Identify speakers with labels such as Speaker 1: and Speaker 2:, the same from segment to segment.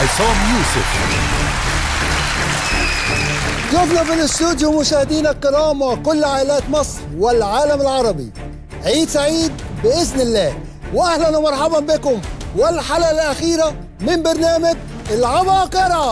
Speaker 1: عصام يوسف
Speaker 2: ضيوفنا في الاستوديو مشاهدينا الكرام وكل عائلات مصر والعالم العربي عيد سعيد باذن الله واهلا ومرحبا بكم والحلقه الاخيره من برنامج العباقره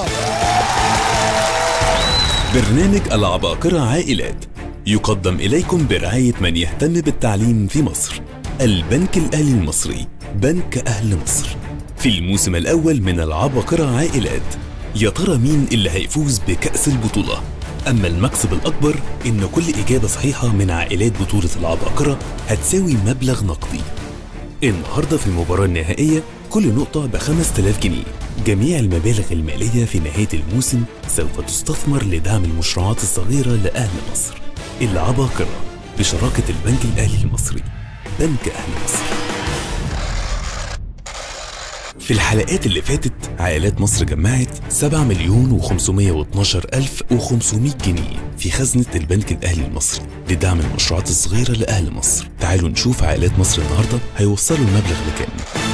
Speaker 3: برنامج العباقرة عائلات يقدم إليكم برعاية من يهتم بالتعليم في مصر البنك الأهلي المصري بنك أهل مصر في الموسم الأول من العباقرة عائلات يا ترى مين اللي هيفوز بكأس البطولة أما المكسب الأكبر إن كل إجابة صحيحة من عائلات بطولة العباقرة هتساوي مبلغ نقدي النهاردة في المباراة النهائية كل نقطة ب 5000 جنيه جميع المبالغ المالية في نهاية الموسم سوف تستثمر لدعم المشروعات الصغيرة لأهل مصر العباقرة بشراكة البنك الأهلي المصري بنك أهل مصر في الحلقات اللي فاتت عائلات مصر جمعت 7 مليون و512 ألف و500 جنيه في خزنة البنك الأهلي المصري لدعم المشروعات الصغيرة لأهل مصر تعالوا نشوف عائلات مصر النهاردة هيوصلوا المبلغ لكام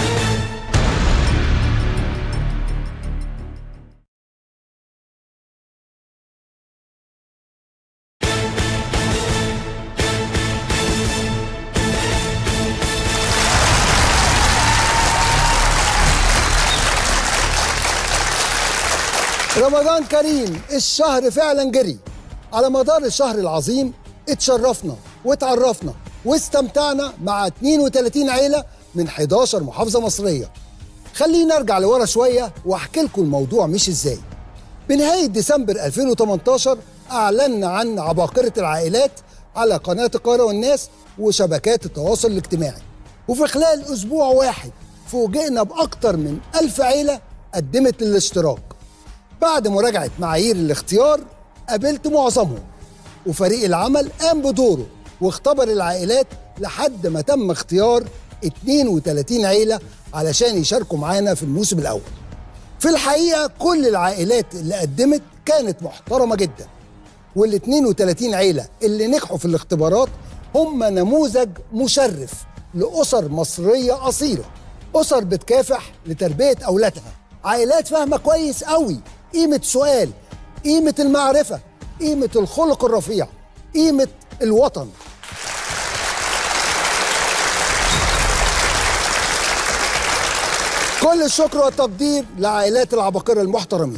Speaker 2: رمضان كريم الشهر فعلا جري على مدار الشهر العظيم اتشرفنا واتعرفنا واستمتعنا مع 32 عيلة من 11 محافظة مصرية خلينا ارجع لورا شوية واحكي لكم الموضوع مش ازاي بنهاية ديسمبر 2018 أعلنا عن عباقرة العائلات على قناة القاهرة والناس وشبكات التواصل الاجتماعي وفي خلال أسبوع واحد فوجئنا بأكتر من ألف عيلة قدمت للاشتراك بعد مراجعة معايير الاختيار قابلت معظمهم وفريق العمل قام بدوره واختبر العائلات لحد ما تم اختيار 32 عيلة علشان يشاركوا معانا في الموسم الأول في الحقيقة كل العائلات اللي قدمت كانت محترمة جدا وال 32 عيلة اللي نجحوا في الاختبارات هم نموذج مشرف لأسر مصرية أصيلة أسر بتكافح لتربية أولادها عائلات فاهمة كويس قوي قيمة سؤال قيمة المعرفة قيمة الخلق الرفيع قيمة الوطن كل الشكر والتقدير لعائلات العباقرة المحترمين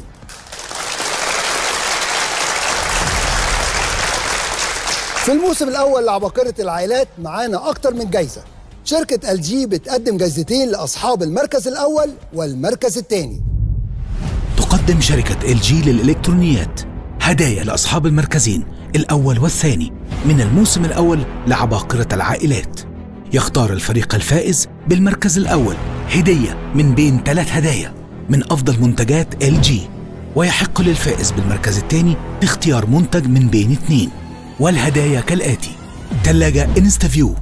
Speaker 2: في الموسم الأول لعباقرة العائلات معانا أكتر من جايزة شركة ال جي بتقدم جايزتين لأصحاب المركز الأول والمركز الثاني
Speaker 4: تقدم شركة ال جي للإلكترونيات هدايا لأصحاب المركزين الأول والثاني من الموسم الأول لعباقرة العائلات يختار الفريق الفائز بالمركز الأول هدية من بين ثلاث هدايا من أفضل منتجات ال جي ويحق للفائز بالمركز الثاني اختيار منتج من بين اثنين والهدايا كالآتي ثلاجة انستافيو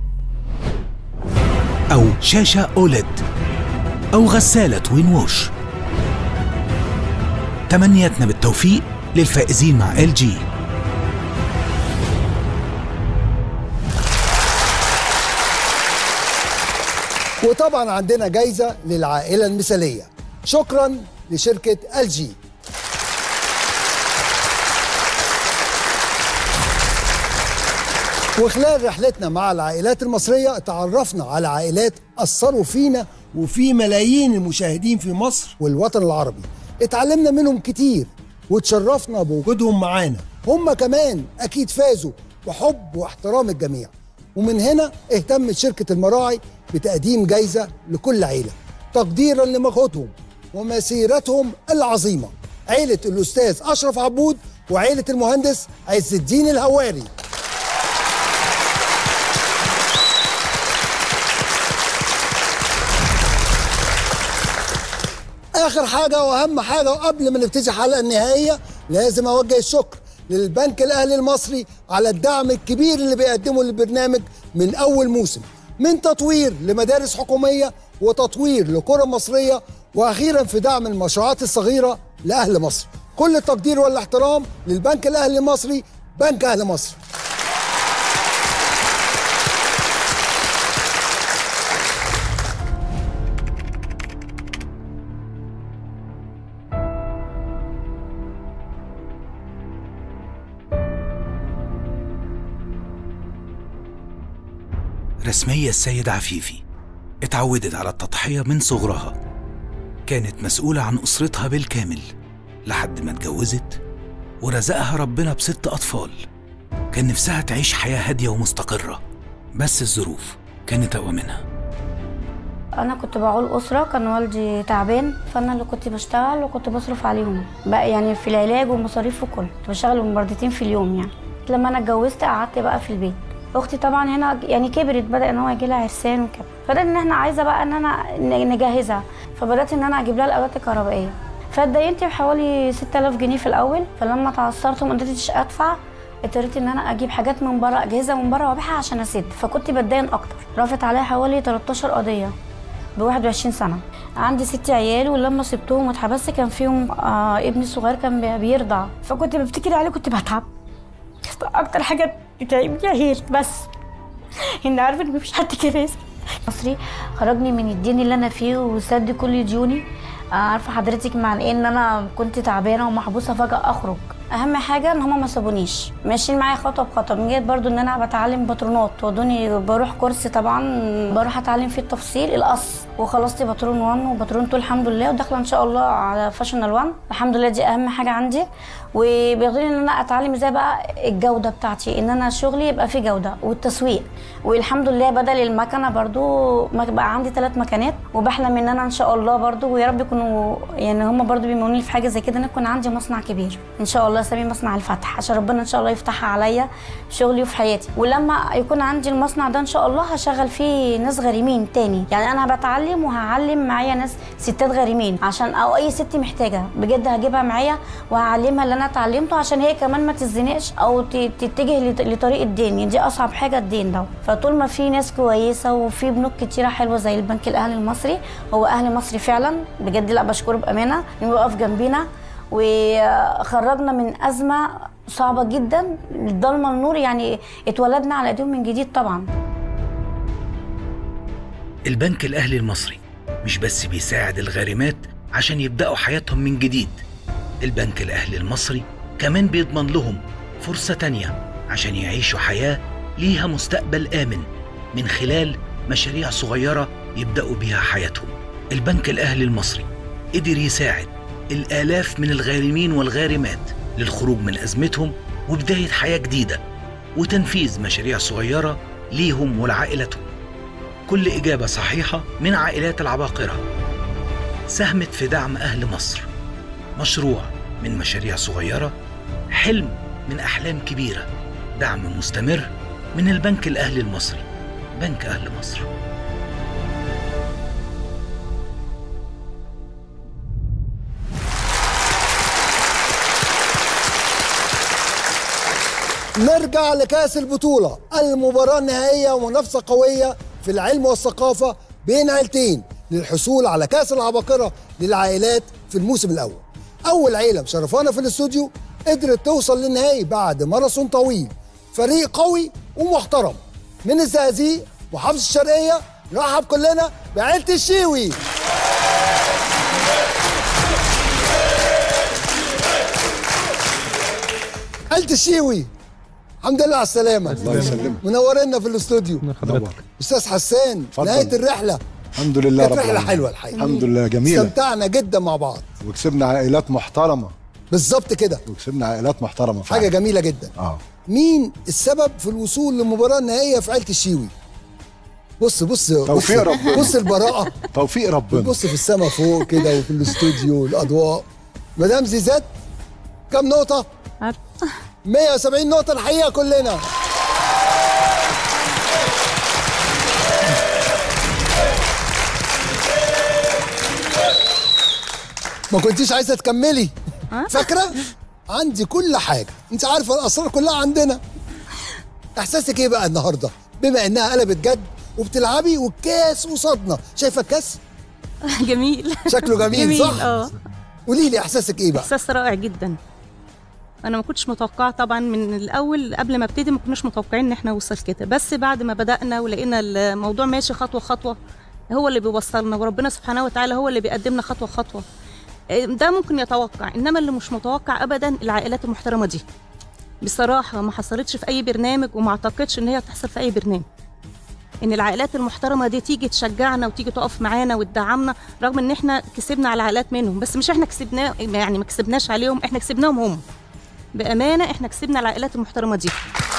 Speaker 4: أو شاشة أوليد أو غسالة توين ووش تمنياتنا بالتوفيق للفائزين مع ال جي
Speaker 2: وطبعا عندنا جايزة للعائلة المثالية شكرا لشركة ال جي وخلال رحلتنا مع العائلات المصرية تعرفنا على عائلات أثروا فينا وفي ملايين المشاهدين في مصر والوطن العربي اتعلمنا منهم كتير وتشرفنا بوجودهم معانا هم كمان أكيد فازوا بحب واحترام الجميع ومن هنا اهتمت شركة المراعي بتقديم جايزة لكل عيلة تقديرا لمجهودهم ومسيرتهم العظيمة عيلة الأستاذ أشرف عبود وعيلة المهندس عز الدين الهواري اخر حاجه واهم حاجه وقبل ما نبتدي الحلقه النهائيه لازم اوجه الشكر للبنك الاهلي المصري على الدعم الكبير اللي بيقدمه للبرنامج من اول موسم من تطوير لمدارس حكوميه وتطوير لقرى مصريه واخيرا في دعم المشروعات الصغيره لاهل مصر كل التقدير والاحترام للبنك الاهلي المصري بنك اهل مصر
Speaker 4: سمية السيد عفيفي اتعودت على التضحية من صغرها كانت مسؤولة عن أسرتها بالكامل لحد ما اتجوزت ورزقها ربنا بست أطفال كان نفسها تعيش حياة هادية ومستقرة بس الظروف كانت أقوى منها
Speaker 1: انا كنت بعول اسره كان والدي تعبان فانا اللي كنت بشتغل وكنت بصرف عليهم بقى يعني في العلاج والمصاريف وكل كنت بشتغل مردتين في اليوم يعني لما انا اتجوزت قعدت بقى في البيت اختي طبعا هنا يعني كبرت بدا ان هو يجي لها عرسان وكده فبدات ان احنا عايزه بقى ان انا ن- نجهزها فبدات ان انا اجيب لها الادوات الكهربائيه فاتدينت بحوالي 6000 جنيه في الاول فلما تعثرت وما قدرتش ادفع اضطريت ان انا اجيب حاجات من بره اجهزه من بره وابيعها عشان اسد فكنت بتدين اكتر رفعت عليا حوالي 13 قضيه ب 21 سنه عندي ست عيال ولما سبتهم واتحبست كان فيهم آه ابني الصغير كان بي- بيرضع فكنت بفتكر عليه كنت بتعب اكتر حاجه بتعبني هي بس ان عارفه ان مفيش حد كده مصري خرجني من الدين اللي انا فيه وسد كل ديوني آه، عارفه حضرتك مع ايه ان انا كنت تعبانه ومحبوسه فجاه اخرج اهم حاجه ان هما ما سابونيش ماشيين معايا خطوه بخطوه من جهه برضو ان انا بتعلم باترونات ودوني بروح كورس طبعا بروح اتعلم فيه التفصيل القص وخلصت باترون 1 وباترون 2 الحمد لله وداخله ان شاء الله على فاشونال 1 الحمد لله دي اهم حاجه عندي وبياخدوني ان انا اتعلم ازاي بقى الجوده بتاعتي ان انا شغلي يبقى فيه جوده والتسويق والحمد لله بدل المكنه برضو ما بقى عندي ثلاث مكانات وبحلم ان انا ان شاء الله برضو ويا رب يكونوا يعني هم برضو بيمونوني في حاجه زي كده ان يكون عندي مصنع كبير ان شاء الله اسميه مصنع الفتح عشان ربنا ان شاء الله يفتحها عليا في شغلي وفي حياتي ولما يكون عندي المصنع ده ان شاء الله هشغل فيه ناس غريمين تاني يعني انا بتعلم وهعلم معايا ناس ستات غريمين عشان او اي ست محتاجه بجد هجيبها معايا وهعلمها اللي انا اتعلمته عشان هي كمان ما تتزنقش او ت- تتجه لط- لطريق الدين يعني دي اصعب حاجه الدين ده فطول ما في ناس كويسه وفي بنوك كتيره حلوه زي البنك الاهلي المصري هو اهلي مصري فعلا بجد لا بشكره بامانه انه واقف جنبينا وخرجنا من ازمه صعبه جدا الضلمه النور يعني اتولدنا على ايديهم من جديد طبعا
Speaker 4: البنك الأهلي المصري مش بس بيساعد الغارمات عشان يبدأوا حياتهم من جديد البنك الأهلي المصري كمان بيضمن لهم فرصة تانية عشان يعيشوا حياة ليها مستقبل آمن من خلال مشاريع صغيرة يبدأوا بيها حياتهم البنك الأهلي المصري قدر يساعد الآلاف من الغارمين والغارمات للخروج من أزمتهم وبداية حياة جديدة وتنفيذ مشاريع صغيرة ليهم ولعائلتهم كل إجابة صحيحة من عائلات العباقرة ساهمت في دعم أهل مصر مشروع من مشاريع صغيرة حلم من أحلام كبيرة دعم مستمر من البنك الأهلي المصري بنك أهل مصر
Speaker 2: نرجع لكاس البطولة المباراة النهائية ومنافسة قوية في العلم والثقافة بين عيلتين للحصول على كاس العباقرة للعائلات في الموسم الأول أول عيلة مشرفانا في الاستوديو قدرت توصل للنهائي بعد ماراثون طويل فريق قوي ومحترم من الزقازيق محافظة الشرقية نرحب كلنا بعيلة الشيوي عيلة الشيوي الحمد لله على السلامة
Speaker 5: الله يسلمك
Speaker 2: منورنا في الاستوديو
Speaker 5: نور.
Speaker 2: استاذ حسان
Speaker 5: اتفضل.
Speaker 2: نهاية الرحلة
Speaker 5: الحمد لله
Speaker 2: كانت
Speaker 5: رب
Speaker 2: رحلة
Speaker 5: العالمين
Speaker 2: حلوة الحقيقة
Speaker 5: الحمد لله جميلة
Speaker 2: استمتعنا جدا مع بعض
Speaker 5: وكسبنا عائلات محترمة
Speaker 2: بالظبط كده
Speaker 5: وكسبنا عائلات محترمة فعلا.
Speaker 2: حاجة جميلة جدا
Speaker 5: اه
Speaker 2: مين السبب في الوصول للمباراة النهائية في عيلة الشيوي بص بص
Speaker 5: توفيق
Speaker 2: بص
Speaker 5: ربنا.
Speaker 2: بص البراءة
Speaker 5: توفيق ربنا
Speaker 2: بص في السماء فوق كده وفي الاستوديو الأضواء مدام زيزات كم نقطة؟ 170 نقطة الحقيقة كلنا ما كنتيش عايزة تكملي فاكرة؟ عندي كل حاجة انت عارفة الأسرار كلها عندنا احساسك ايه بقى النهارده بما انها قلبت جد وبتلعبي والكاس قصادنا شايفه الكاس
Speaker 6: جميل
Speaker 2: شكله جميل,
Speaker 6: جميل
Speaker 2: صح
Speaker 6: اه
Speaker 2: قولي لي احساسك ايه بقى
Speaker 6: احساس رائع جدا انا ما كنتش متوقعه طبعا من الاول قبل ما ابتدي ما كناش متوقعين ان احنا نوصل كده بس بعد ما بدانا ولقينا الموضوع ماشي خطوه خطوه هو اللي بيوصلنا وربنا سبحانه وتعالى هو اللي بيقدمنا خطوه خطوه إيه، ده ممكن يتوقع انما اللي مش متوقع ابدا العائلات المحترمه دي بصراحه ما حصلتش في اي برنامج وما اعتقدش ان هي تحصل في اي برنامج ان العائلات المحترمه دي تيجي تشجعنا وتيجي تقف معانا وتدعمنا رغم ان احنا كسبنا على عائلات منهم بس مش احنا كسبنا يعني ما كسبناش عليهم احنا كسبناهم هم بامانه احنا كسبنا العائلات المحترمه دي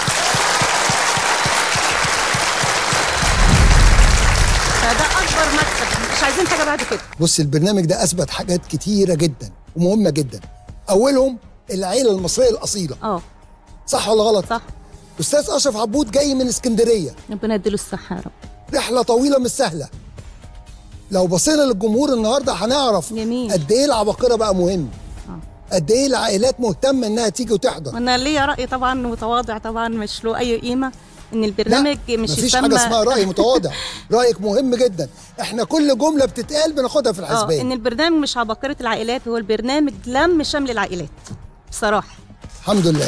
Speaker 6: فده اكبر مكسب مش عايزين حاجه بعد كده
Speaker 2: بص البرنامج ده اثبت حاجات كتيره جدا ومهمه جدا اولهم العيله المصريه الاصيله
Speaker 6: اه
Speaker 2: صح ولا غلط
Speaker 6: صح
Speaker 2: استاذ اشرف عبود جاي من اسكندريه
Speaker 6: ربنا يديله الصحه يا رب
Speaker 2: رحله طويله مش سهله لو بصينا للجمهور النهارده هنعرف
Speaker 6: جميل.
Speaker 2: قد ايه العباقره بقى مهم
Speaker 6: آه.
Speaker 2: قد ايه العائلات مهتمه انها تيجي وتحضر
Speaker 6: وانا ليا راي طبعا متواضع طبعا مش له اي قيمه ان البرنامج مش
Speaker 2: مفيش
Speaker 6: يسمى
Speaker 2: حاجه اسمها راي متواضع رايك مهم جدا احنا كل جمله بتتقال بناخدها في
Speaker 6: اه
Speaker 2: الحسبان
Speaker 6: ان البرنامج مش عباقره العائلات هو البرنامج لم شمل العائلات بصراحه
Speaker 2: الحمد لله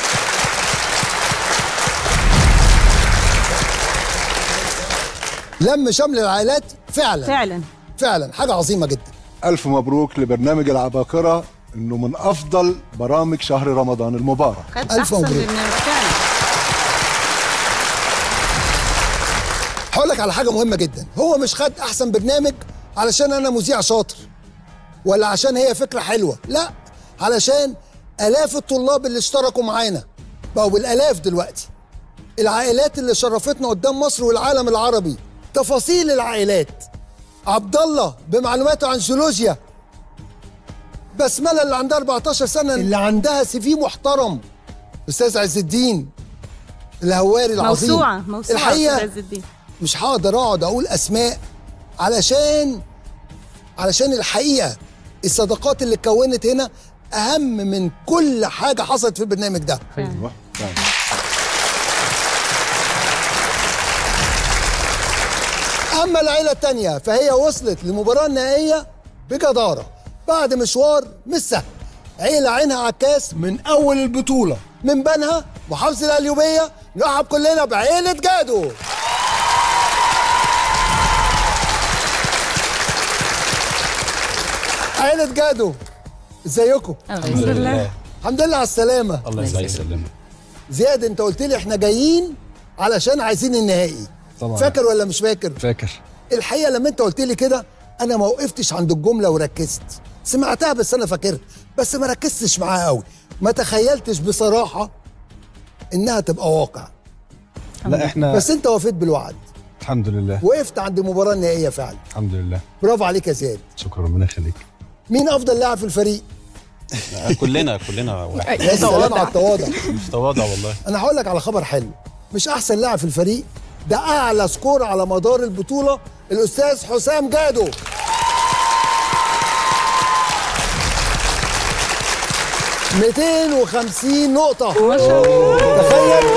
Speaker 2: لم شمل العائلات فعلا
Speaker 6: فعلا
Speaker 2: فعلا حاجه عظيمه جدا
Speaker 5: الف مبروك لبرنامج العباقره انه من افضل برامج شهر رمضان المبارك
Speaker 6: خد
Speaker 2: ألف
Speaker 6: احسن
Speaker 2: مبروك.
Speaker 6: برنامج فعلا
Speaker 2: هقول لك على حاجه مهمه جدا هو مش خد احسن برنامج علشان انا مذيع شاطر ولا عشان هي فكره حلوه لا علشان الاف الطلاب اللي اشتركوا معانا بقوا بالالاف دلوقتي العائلات اللي شرفتنا قدام مصر والعالم العربي تفاصيل العائلات عبد الله بمعلوماته عن جيولوجيا بسمله اللي عندها 14 سنه اللي عندها سي في محترم استاذ عز الدين الهواري العظيم
Speaker 6: موسوعه موسوعه
Speaker 2: الحقيقه
Speaker 6: أستاذ عز الدين
Speaker 2: مش هقدر اقعد اقول اسماء علشان علشان الحقيقه الصداقات اللي اتكونت هنا اهم من كل حاجه حصلت في البرنامج ده
Speaker 5: ايوه فعلا.
Speaker 2: اما العيله التانيه فهي وصلت للمباراه النهائيه بجداره بعد مشوار مش سهل عيله عينها على الكاس من اول البطوله من بنها محافظه القليوبيه نرحب كلنا بعيله جادو عيله جادو ازيكم
Speaker 6: الحمد لله
Speaker 2: الحمد لله على السلامه
Speaker 7: الله يسلمك
Speaker 2: زياد انت قلت لي احنا جايين علشان عايزين النهائي
Speaker 7: طبعا.
Speaker 2: فاكر ولا مش فاكر
Speaker 7: فاكر
Speaker 2: الحقيقه لما انت قلت لي كده انا ما وقفتش عند الجمله وركزت سمعتها بس انا فاكرها بس ما ركزتش معاها قوي ما تخيلتش بصراحه انها تبقى واقع
Speaker 7: لا احنا
Speaker 2: بس انت وفيت بالوعد
Speaker 7: الحمد لله
Speaker 2: وقفت عند المباراه النهائيه فعلا
Speaker 7: الحمد لله
Speaker 2: برافو عليك يا زياد
Speaker 7: شكرا ربنا يخليك
Speaker 2: مين افضل لاعب في الفريق
Speaker 8: كلنا كلنا واحد
Speaker 2: يا سلام على التواضع
Speaker 8: مش تواضع والله
Speaker 2: انا هقول لك على خبر حلو مش احسن لاعب في الفريق ده اعلى سكور على مدار البطوله الاستاذ حسام جادو ميتين وخمسين نقطة ما شاء الله تخيل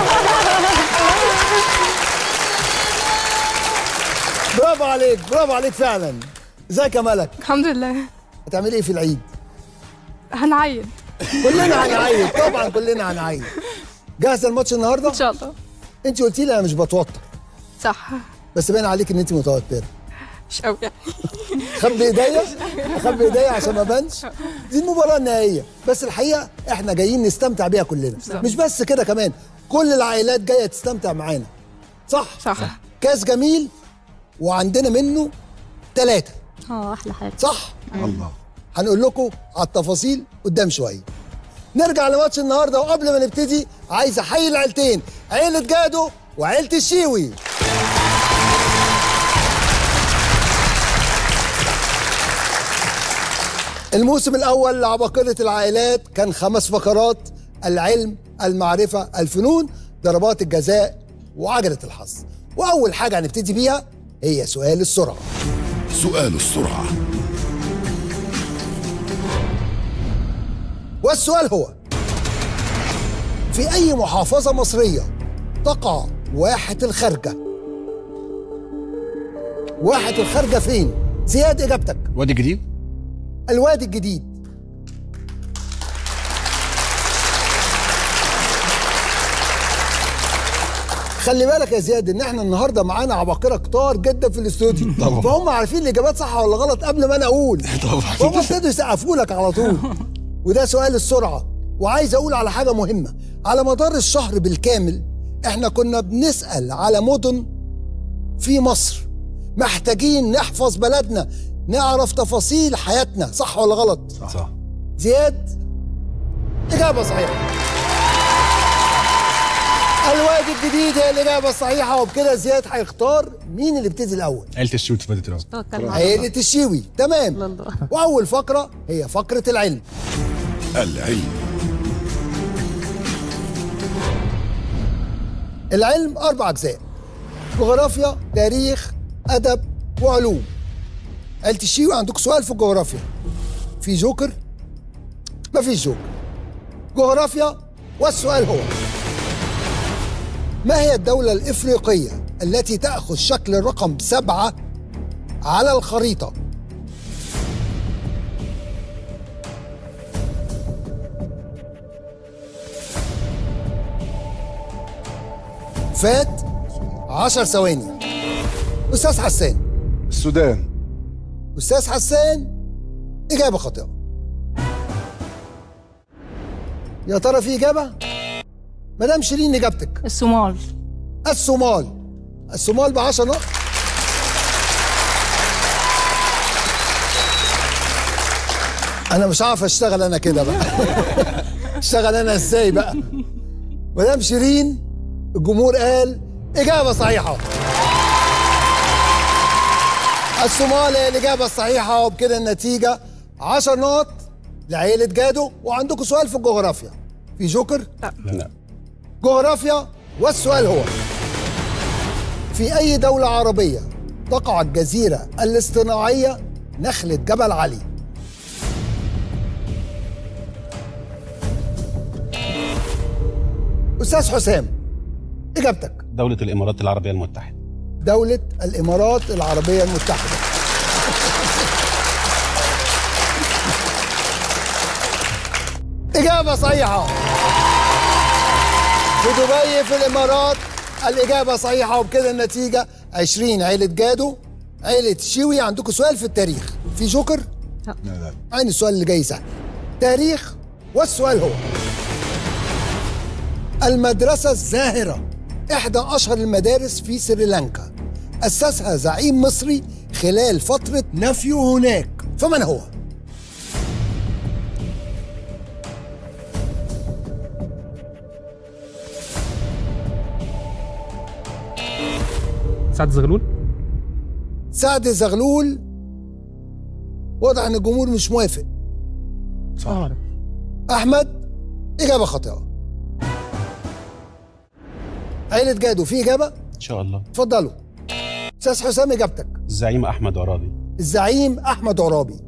Speaker 2: برافو عليك برافو عليك فعلا ازيك يا ملك
Speaker 9: الحمد لله
Speaker 2: هتعملي ايه في العيد
Speaker 9: هنعيد
Speaker 2: كلنا هنعيد طبعا كلنا هنعيد جاهزه الماتش النهارده
Speaker 9: ان شاء الله
Speaker 2: انت قلتي لي انا مش بتوتر
Speaker 9: صح
Speaker 2: بس باين عليك ان انت متوتره
Speaker 9: مش قوي يعني
Speaker 2: خبي ايديا اخبي ايديا عشان ما بانش دي المباراه النهائيه بس الحقيقه احنا جايين نستمتع بيها كلنا مش بس كده كمان كل العائلات جايه تستمتع معانا صح
Speaker 9: صح
Speaker 2: كاس جميل وعندنا منه ثلاثه
Speaker 6: اه احلى حاجه
Speaker 2: صح
Speaker 5: الله
Speaker 2: هنقول لكم على التفاصيل قدام شويه نرجع لماتش النهارده وقبل ما نبتدي عايز احيي العيلتين عيله جادو وعيله الشيوي الموسم الاول لعباقره العائلات كان خمس فقرات العلم المعرفه الفنون ضربات الجزاء وعجله الحظ واول حاجه هنبتدي بيها هي سؤال السرعه
Speaker 10: سؤال السرعة
Speaker 2: والسؤال هو في أي محافظة مصرية تقع واحة الخارجة؟ واحة الخارجة فين؟ زياد إجابتك
Speaker 7: وادي جديد
Speaker 2: الوادي الجديد خلي بالك يا زياد ان احنا النهارده معانا عباقره كتار جدا في الاستوديو
Speaker 7: طبعا.
Speaker 2: فهم عارفين الاجابات صح ولا غلط قبل ما انا اقول
Speaker 7: طبعا.
Speaker 2: فهم ابتدوا يسقفوا لك على طول وده سؤال السرعه وعايز اقول على حاجه مهمه على مدار الشهر بالكامل احنا كنا بنسال على مدن في مصر محتاجين نحفظ بلدنا نعرف تفاصيل حياتنا صح ولا غلط
Speaker 7: صح, صح.
Speaker 2: زياد إجابة صحيحة الوادي الجديد هي الإجابة الصحيحة وبكده زياد هيختار مين اللي بيبتدي الأول
Speaker 7: عيلة الشوت فادت الأول
Speaker 6: توكل على
Speaker 2: عيلة الشيوي تمام
Speaker 6: الله
Speaker 2: وأول فقرة هي فقرة العلم
Speaker 10: العلم
Speaker 2: العلم أربع أجزاء جغرافيا تاريخ أدب وعلوم عيلة الشيوي عندكم سؤال في الجغرافيا في جوكر مفيش جوكر جغرافيا والسؤال هو ما هي الدولة الإفريقية التي تأخذ شكل الرقم سبعة على الخريطة فات عشر ثواني أستاذ حسان
Speaker 5: السودان
Speaker 2: أستاذ حسان إجابة خاطئة يا ترى في إجابة؟ مدام شيرين إجابتك
Speaker 6: الصومال
Speaker 2: الصومال الصومال ب 10 نقط انا مش عارف اشتغل انا كده بقى اشتغل انا ازاي بقى مدام شيرين الجمهور قال اجابه صحيحه الصومال هي الاجابه الصحيحه وبكده النتيجه 10 نقط لعيله جادو وعندكم سؤال في الجغرافيا في جوكر
Speaker 8: لا
Speaker 2: جغرافيا والسؤال هو في أي دولة عربية تقع الجزيرة الاصطناعية نخلة جبل علي أستاذ حسام إجابتك
Speaker 8: دولة الإمارات العربية المتحدة
Speaker 2: دولة الإمارات العربية المتحدة إجابة صحيحة في دبي في الإمارات الإجابة صحيحة وبكده النتيجة 20 عيلة جادو عيلة شيوي عندكم سؤال في التاريخ في جوكر؟
Speaker 7: لا لا
Speaker 2: عين السؤال اللي جاي سهل تاريخ والسؤال هو المدرسة الزاهرة إحدى أشهر المدارس في سريلانكا أسسها زعيم مصري خلال فترة نفيه هناك فمن هو؟
Speaker 11: سعد زغلول
Speaker 2: سعد زغلول واضح ان الجمهور مش موافق
Speaker 11: صح
Speaker 2: احمد اجابه خاطئه عيلة جادو في اجابه
Speaker 8: إن شاء الله
Speaker 2: اتفضلوا استاذ حسام اجابتك
Speaker 8: الزعيم أحمد عرابي
Speaker 2: الزعيم احمد عرابي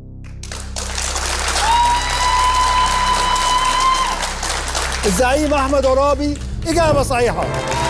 Speaker 2: الزعيم احمد عرابي اجابه صحيحه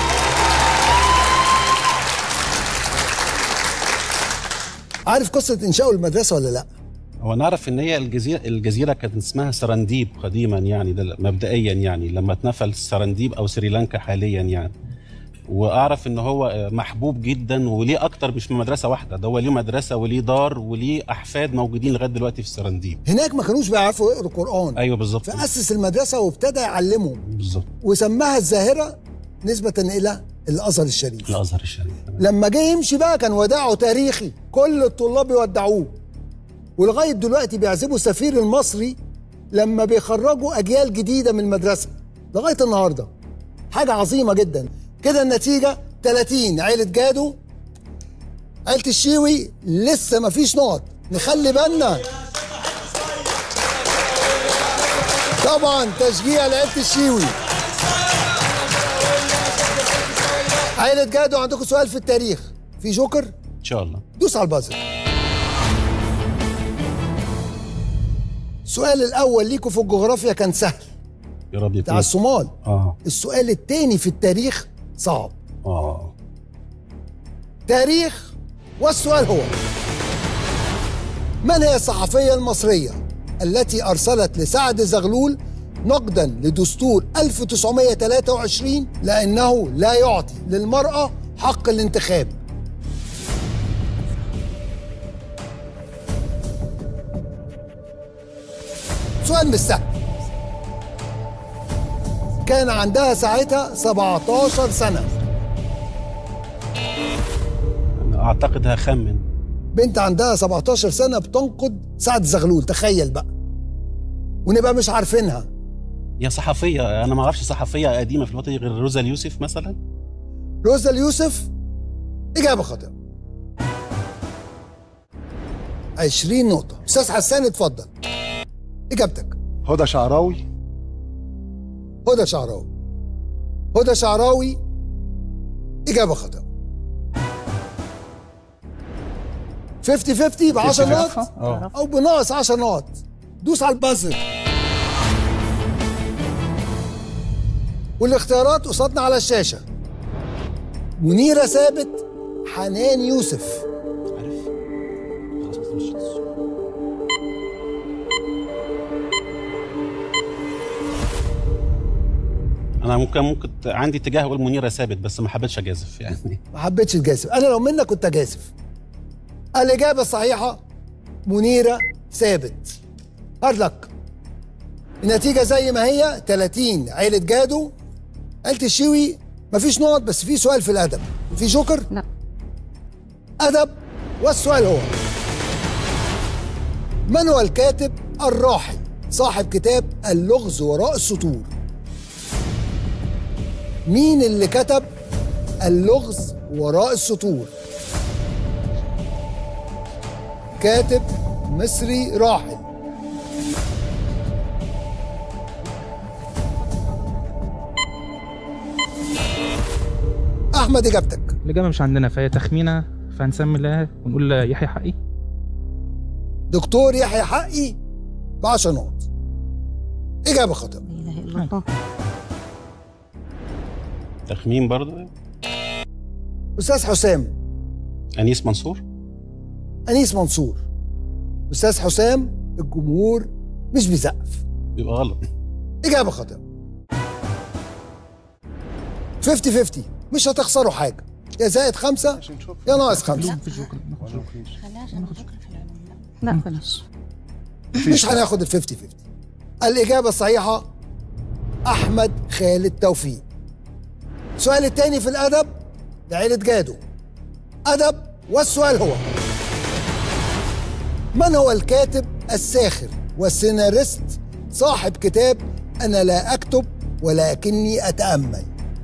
Speaker 2: عارف قصه انشاء المدرسه ولا لا
Speaker 8: هو نعرف ان هي الجزيره الجزيره كانت اسمها سرنديب قديما يعني ده مبدئيا يعني لما اتنفل سرنديب او سريلانكا حاليا يعني واعرف ان هو محبوب جدا وليه اكتر مش من مدرسه واحده ده هو ليه مدرسه وليه دار وليه احفاد موجودين لغايه دلوقتي في سرنديب
Speaker 2: هناك ما كانوش بيعرفوا يقروا القران
Speaker 8: ايوه بالظبط
Speaker 2: فاسس المدرسه وابتدى يعلمهم
Speaker 8: بالظبط
Speaker 2: وسماها الزاهره نسبه الى الازهر الشريف
Speaker 8: الازهر الشريف
Speaker 2: لما جه يمشي بقى كان وداعه تاريخي كل الطلاب يودعوه ولغايه دلوقتي بيعزبوا السفير المصري لما بيخرجوا اجيال جديده من المدرسه لغايه النهارده حاجه عظيمه جدا كده النتيجه 30 عيله جادو عيله الشيوي لسه ما فيش نقط نخلي بالنا طبعا تشجيع لعيله الشيوي عيله جادو عندكم سؤال في التاريخ في جوكر
Speaker 8: ان شاء الله
Speaker 2: دوس على البازر السؤال الاول ليكم في الجغرافيا كان سهل
Speaker 8: يا رب
Speaker 2: بتاع
Speaker 8: يكون
Speaker 2: الصومال
Speaker 8: اه
Speaker 2: السؤال الثاني في التاريخ صعب
Speaker 8: اه
Speaker 2: تاريخ والسؤال هو من هي الصحفية المصرية التي أرسلت لسعد زغلول نقدا لدستور 1923 لأنه لا يعطي للمرأة حق الانتخاب سؤال مش سهل كان عندها ساعتها 17 سنة
Speaker 8: اعتقد هخمن
Speaker 2: بنت عندها 17 سنه بتنقد سعد زغلول تخيل بقى ونبقى مش عارفينها
Speaker 8: يا صحفيه انا ما اعرفش صحفيه قديمه في الوقت دي غير روزا اليوسف مثلا
Speaker 2: روزا اليوسف اجابه خاطئه 20 نقطه استاذ حسان اتفضل اجابتك
Speaker 5: هدى شعراوي
Speaker 2: هدى شعراوي هدى شعراوي اجابه خاطئه 50 50 ب 10 نقط
Speaker 7: اه
Speaker 2: او بناقص 10 نقط دوس على البازر والاختيارات قصادنا على الشاشه منيره ثابت حنان يوسف
Speaker 8: عارف خلاص بس مش- انا ممكن ممكن عندي اتجاه اقول منيره ثابت بس ما حبيتش اجازف يعني
Speaker 2: ما حبيتش تجازف انا لو منك كنت اجازف الاجابه الصحيحه منيره ثابت هارد لك النتيجه زي ما هي 30 عيله جادو عيله الشيوي مفيش نقط بس في سؤال في الادب في جوكر
Speaker 6: لا
Speaker 2: ادب والسؤال هو من هو الكاتب الراحل صاحب كتاب اللغز وراء السطور مين اللي كتب اللغز وراء السطور كاتب مصري راحل احمد اجابتك
Speaker 12: الإجابة مش عندنا فهي تخمينة فهنسمي الله ونقول يحيى حقي
Speaker 2: دكتور يحيى حقي ب 10 نقط اجابه خاطئه
Speaker 6: لا اله الا الله
Speaker 8: تخمين برضو
Speaker 2: استاذ حسام
Speaker 8: انيس منصور
Speaker 2: انيس منصور استاذ حسام الجمهور مش بيسقف
Speaker 8: يبقى غلط
Speaker 2: اجابه خاطئه 50 50 مش هتخسروا حاجه يا زائد خمسة يا ناقص خمسة
Speaker 6: لا بلاش
Speaker 2: مش هناخد ال 50 50 الإجابة الصحيحة أحمد خالد توفيق السؤال الثاني في الأدب لعيلة جادو أدب والسؤال هو من هو الكاتب الساخر والسيناريست صاحب كتاب أنا لا أكتب ولكني أتأمل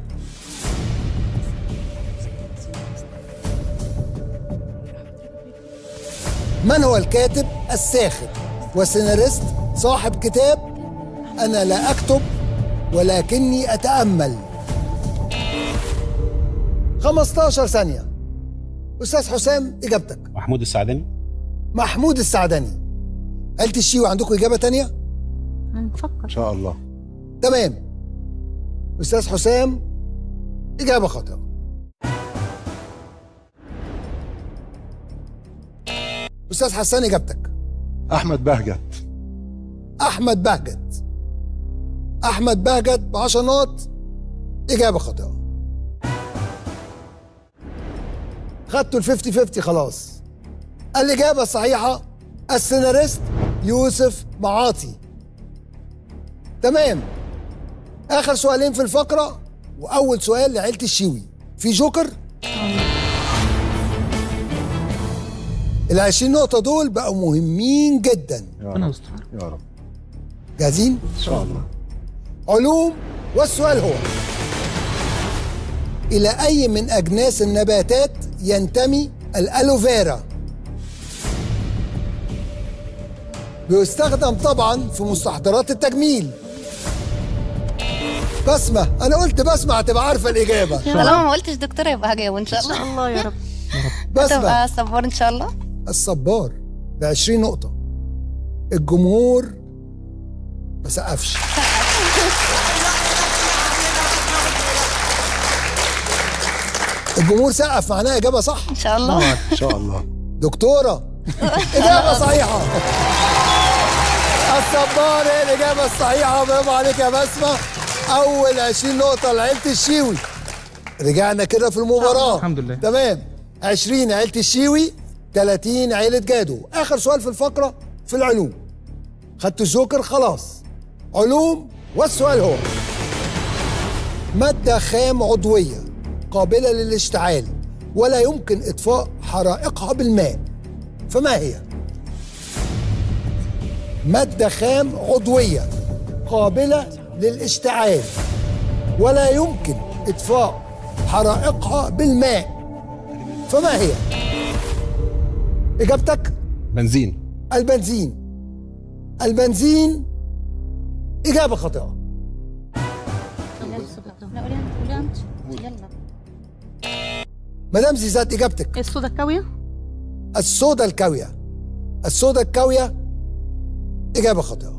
Speaker 2: من هو الكاتب الساخر والسيناريست صاحب كتاب أنا لا أكتب ولكني أتأمل 15 ثانية أستاذ حسام إجابتك
Speaker 8: محمود السعدني
Speaker 2: محمود السعدني عيلة الشيوي عندكم إجابة تانية؟
Speaker 6: هنفكر
Speaker 5: ان شاء الله
Speaker 2: تمام أستاذ حسام إجابة خاطئة أستاذ حسان إجابتك
Speaker 5: احمد بهجت
Speaker 2: أحمد بهجت أحمد بهجت ب 10 نقط إجابة خاطئة خدتوا ال 50 50 خلاص الإجابة الصحيحة السيناريست يوسف معاطي تمام آخر سؤالين في الفقرة وأول سؤال لعيلة الشيوي في جوكر ال 20 نقطة دول بقوا مهمين جدا
Speaker 5: يا
Speaker 12: ربنا
Speaker 5: رب
Speaker 12: يستر
Speaker 5: يا رب
Speaker 2: جاهزين؟
Speaker 5: ان شاء الله
Speaker 2: علوم والسؤال هو إلى أي من أجناس النباتات ينتمي الألوفيرا؟ بيستخدم طبعا في مستحضرات التجميل بسمة أنا قلت بسمة هتبقى عارفة الإجابة
Speaker 13: طالما ما قلتش دكتورة يبقى هجاوب ان شاء
Speaker 6: ان
Speaker 13: الله
Speaker 6: شاء الله يا رب
Speaker 2: بسمة
Speaker 13: هتبقى صبار ان شاء الله
Speaker 2: الصبار ب 20 نقطة الجمهور ما سقفش الجمهور سقف معناها إجابة صح
Speaker 13: ان شاء الله
Speaker 5: ان شاء الله
Speaker 2: دكتورة إجابة صحيحة الصبار هي الإجابة الصحيحة برافو عليك يا بسمة أول 20 نقطة لعيلة الشيوي رجعنا كده في المباراة
Speaker 12: الحمد لله.
Speaker 2: تمام 20 عيلة الشيوي 30 عيلة جادو آخر سؤال في الفقرة في العلوم خدتوا الجوكر خلاص علوم والسؤال هو مادة خام عضوية قابلة للاشتعال ولا يمكن إطفاء حرائقها بالماء فما هي مادة خام عضوية قابلة للاشتعال ولا يمكن إطفاء حرائقها بالماء فما هي إجابتك
Speaker 7: بنزين
Speaker 2: البنزين البنزين إجابة خاطئة مدام زيزات إجابتك
Speaker 6: الصودا الكاوية
Speaker 2: الصودا الكاوية الصودا الكاوية إجابة خاطئة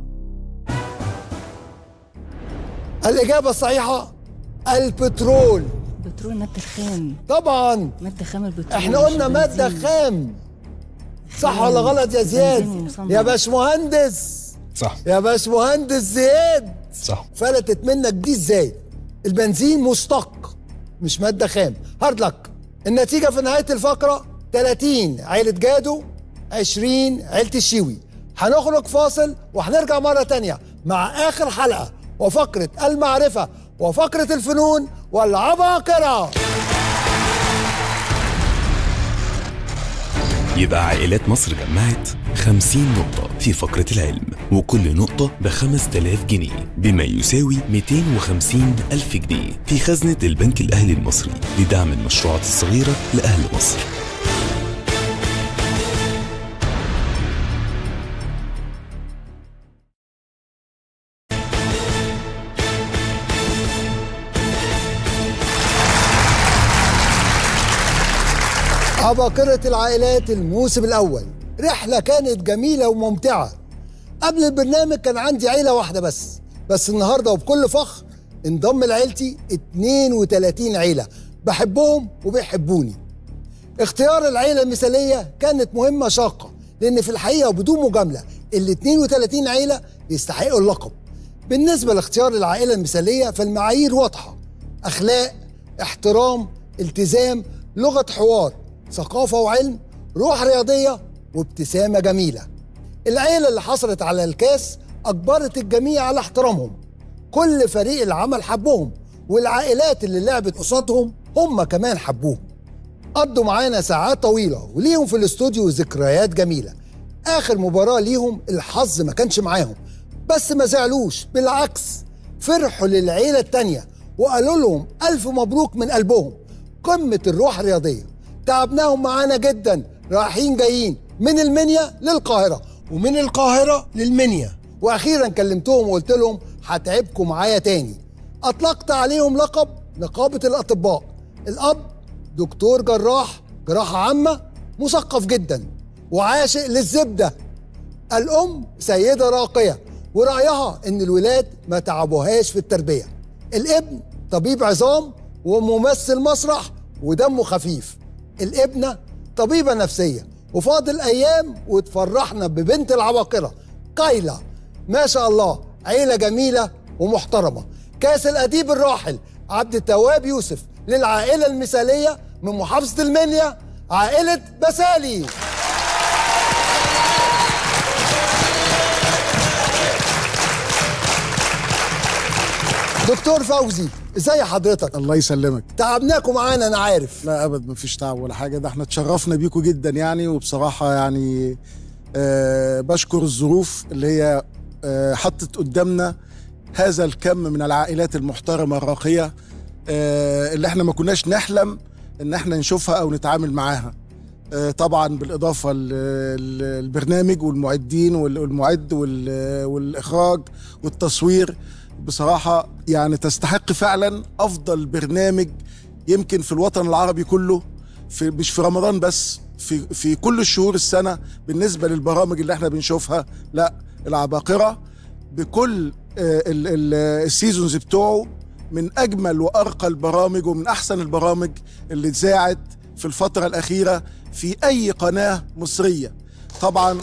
Speaker 2: الإجابة الصحيحة البترول
Speaker 14: بترول مادة خام
Speaker 2: طبعا
Speaker 14: مادة خام البترول
Speaker 2: احنا قلنا
Speaker 14: مش
Speaker 2: مادة
Speaker 14: بنزين.
Speaker 2: خام صح
Speaker 14: خام.
Speaker 2: ولا غلط يا زياد
Speaker 14: بنزين مصنع.
Speaker 2: يا باشمهندس
Speaker 7: صح
Speaker 2: يا باشمهندس زياد
Speaker 7: صح
Speaker 2: فلتت منك دي ازاي البنزين مشتق مش مادة خام هارد لك النتيجة في نهاية الفقرة 30 عيلة جادو 20 عيلة الشيوي هنخرج فاصل وهنرجع مرة تانية مع آخر حلقة وفقرة المعرفة وفقرة الفنون والعباقرة
Speaker 3: يبقى عائلات مصر جمعت 50 نقطة في فقرة العلم وكل نقطة ب 5000 جنيه بما يساوي 250 ألف جنيه في خزنة البنك الأهلي المصري لدعم المشروعات الصغيرة لأهل مصر
Speaker 2: عباقرة العائلات الموسم الأول رحلة كانت جميلة وممتعة قبل البرنامج كان عندي عيلة واحدة بس بس النهاردة وبكل فخر انضم لعيلتي 32 عيلة بحبهم وبيحبوني اختيار العيلة المثالية كانت مهمة شاقة لأن في الحقيقة وبدون مجاملة ال 32 عيلة يستحقوا اللقب بالنسبة لاختيار العائلة المثالية فالمعايير واضحة أخلاق احترام التزام لغة حوار ثقافة وعلم روح رياضية وابتسامة جميلة العيلة اللي حصلت على الكاس أجبرت الجميع على احترامهم كل فريق العمل حبهم والعائلات اللي لعبت قصادهم هم كمان حبوهم قضوا معانا ساعات طويلة وليهم في الاستوديو ذكريات جميلة آخر مباراة ليهم الحظ ما كانش معاهم بس ما زعلوش بالعكس فرحوا للعيلة التانية وقالوا لهم ألف مبروك من قلبهم قمة الروح الرياضية تعبناهم معانا جدا رايحين جايين من المنيا للقاهرة ومن القاهرة للمنيا وأخيرا كلمتهم وقلت لهم هتعبكم معايا تاني أطلقت عليهم لقب نقابة الأطباء الأب دكتور جراح جراحة عامة مثقف جدا وعاشق للزبدة الأم سيدة راقية ورأيها إن الولاد ما تعبوهاش في التربية الابن طبيب عظام وممثل مسرح ودمه خفيف الابنة طبيبة نفسية وفاضل أيام وتفرحنا ببنت العباقرة كايلا ما شاء الله عيلة جميلة ومحترمة كاس الأديب الراحل عبد التواب يوسف للعائلة المثالية من محافظة المنيا عائلة بسالي دكتور فوزي ازي حضرتك
Speaker 15: الله يسلمك
Speaker 2: تعبناكم معانا انا عارف
Speaker 15: لا ابد مفيش تعب ولا حاجه ده احنا اتشرفنا بيكم جدا يعني وبصراحه يعني آه بشكر الظروف اللي هي آه حطت قدامنا هذا الكم من العائلات المحترمه الراقيه آه اللي احنا ما كناش نحلم ان احنا نشوفها او نتعامل معاها آه طبعا بالاضافه للبرنامج والمعدين والمعد وال- والاخراج والتصوير بصراحه يعني تستحق فعلا افضل برنامج يمكن في الوطن العربي كله في مش في رمضان بس في في كل الشهور السنه بالنسبه للبرامج اللي احنا بنشوفها لا العباقره بكل آه، ال- ال- السيزونز بتوعه من اجمل وارقى البرامج ومن احسن البرامج اللي اتذاعت في الفتره الاخيره في اي قناه مصريه طبعا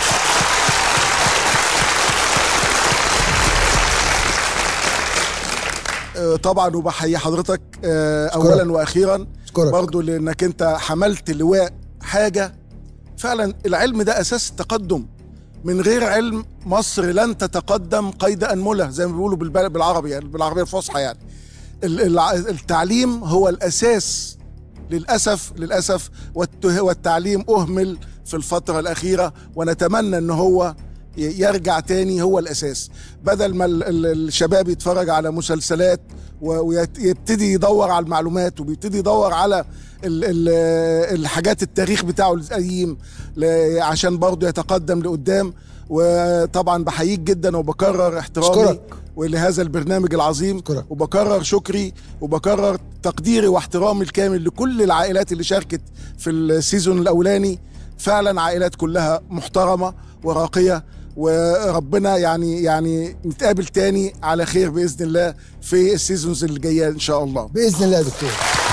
Speaker 15: آه، طبعا وبحيي حضرتك آه،
Speaker 2: أشكرك.
Speaker 15: اولا واخيرا
Speaker 2: أشكرك.
Speaker 15: برضو لانك انت حملت لواء حاجه فعلا العلم ده اساس التقدم من غير علم مصر لن تتقدم قيد انمله زي ما بيقولوا بالبل- بالعربي يعني بالعربيه الفصحى يعني ال- الع- التعليم هو الاساس للاسف للاسف والت- والتعليم اهمل في الفتره الاخيره ونتمنى ان هو ي- يرجع تاني هو الاساس بدل ما ال- ال- الشباب يتفرج على مسلسلات ويبتدي يدور على المعلومات وبيبتدي يدور على ال ال الحاجات التاريخ بتاعه القديم ل- عشان برضه يتقدم لقدام وطبعا بحييك جدا وبكرر احترامي
Speaker 2: أشكرك.
Speaker 15: ولهذا البرنامج العظيم وبكرر شكري وبكرر تقديري واحترامي الكامل لكل العائلات اللي شاركت في السيزون الاولاني فعلا عائلات كلها محترمه وراقيه وربنا يعني يعني نتقابل تاني على خير باذن الله في السيزونز اللي جايه ان شاء الله
Speaker 2: باذن الله يا دكتور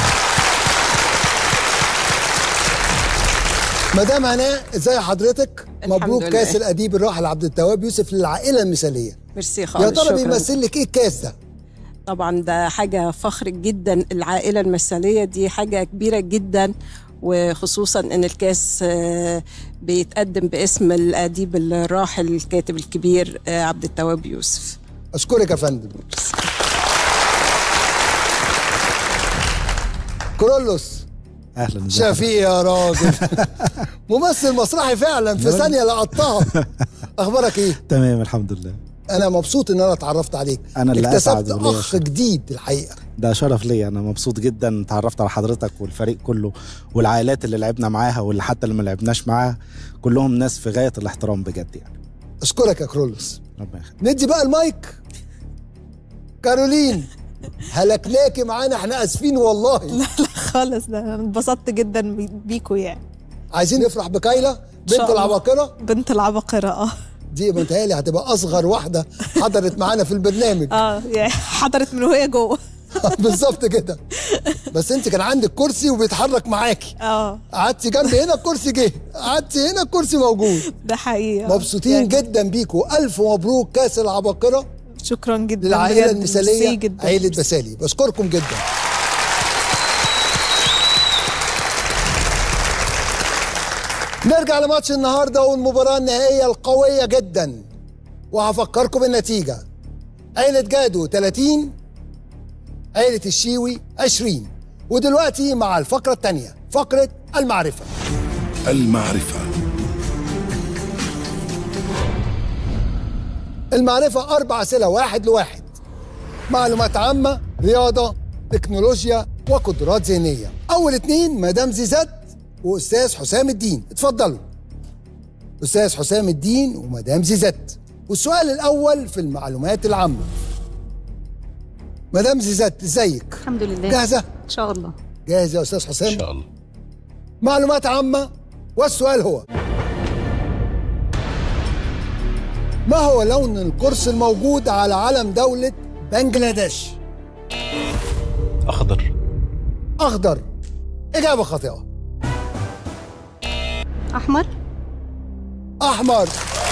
Speaker 2: مدام هناء ازي حضرتك مبروك
Speaker 16: لله.
Speaker 2: كاس الاديب الراحل عبد التواب يوسف للعائله المثاليه
Speaker 16: ميرسي خالص
Speaker 2: يا ترى
Speaker 16: شكراً.
Speaker 2: بيمثل لك ايه الكاس ده
Speaker 16: طبعا ده حاجة فخر جدا العائلة المثالية دي حاجة كبيرة جدا وخصوصا ان الكاس آه، بيتقدم باسم الاديب الراحل الكاتب الكبير آه، عبد التواب يوسف
Speaker 2: اشكرك يا فندم كرولوس
Speaker 7: اهلا ازيك
Speaker 2: شفيق يا راجل ممثل مسرحي فعلا في
Speaker 7: يا راجل.
Speaker 2: ثانيه لقطتها اخبارك ايه
Speaker 7: تمام الحمد لله
Speaker 2: انا مبسوط ان انا اتعرفت عليك
Speaker 7: أنا اللي أسعد
Speaker 2: اكتسبت
Speaker 7: وليا
Speaker 2: اخ
Speaker 7: شرف.
Speaker 2: جديد الحقيقه
Speaker 7: ده شرف ليا انا مبسوط جدا اتعرفت على حضرتك والفريق كله والعائلات اللي لعبنا معاها واللي حتى اللي ما لعبناش معاها كلهم ناس في غايه الاحترام بجد يعني
Speaker 2: اشكرك يا كرولوس
Speaker 7: ربنا يخليك
Speaker 2: ندي بقى المايك كارولين هلكناكي معانا احنا اسفين والله لا
Speaker 17: لا خالص ده أنا انبسطت جدا بي- بيكوا يعني
Speaker 2: عايزين نفرح بكايلا
Speaker 17: إن
Speaker 2: بنت
Speaker 17: شاء الله.
Speaker 2: العباقره
Speaker 17: بنت العباقرة اه
Speaker 2: دي متهيألي هتبقى اصغر واحده حضرت معانا في البرنامج
Speaker 17: اه يعني حضرت من وهي جوه
Speaker 2: بالظبط كده بس انت كان عندك كرسي وبيتحرك معاكي
Speaker 17: اه
Speaker 2: قعدتي جنبي هنا الكرسي جه قعدتي هنا الكرسي موجود
Speaker 17: ده حقيقي
Speaker 2: مبسوطين
Speaker 17: يعني
Speaker 2: جدا بيكوا الف مبروك كاس العباقره
Speaker 17: شكرا جدا
Speaker 2: للعائله
Speaker 17: بجد.
Speaker 2: المثاليه
Speaker 17: ميرسي جدا
Speaker 2: عائله بسالي بشكركم جدا نرجع لماتش النهارده والمباراه النهائيه القويه جدا وهفكركم بالنتيجه عيله جادو 30 عيله الشيوي 20 ودلوقتي مع الفقره الثانيه فقره المعرفه
Speaker 10: المعرفة
Speaker 2: المعرفة أربع أسئلة واحد لواحد معلومات عامة رياضة تكنولوجيا وقدرات ذهنية أول اتنين مدام زيزات وأستاذ حسام الدين اتفضلوا أستاذ حسام الدين ومدام زيزات والسؤال الأول في المعلومات العامة مدام زيزات ازيك
Speaker 6: الحمد لله
Speaker 2: جاهزة
Speaker 6: ان شاء الله
Speaker 2: جاهز يا أستاذ حسام
Speaker 8: ان شاء الله
Speaker 2: معلومات عامة والسؤال هو ما هو لون القرص الموجود على علم دولة بنجلاديش؟
Speaker 8: اخضر
Speaker 2: أخضر إجابة خاطئة
Speaker 6: احمر
Speaker 2: أحمر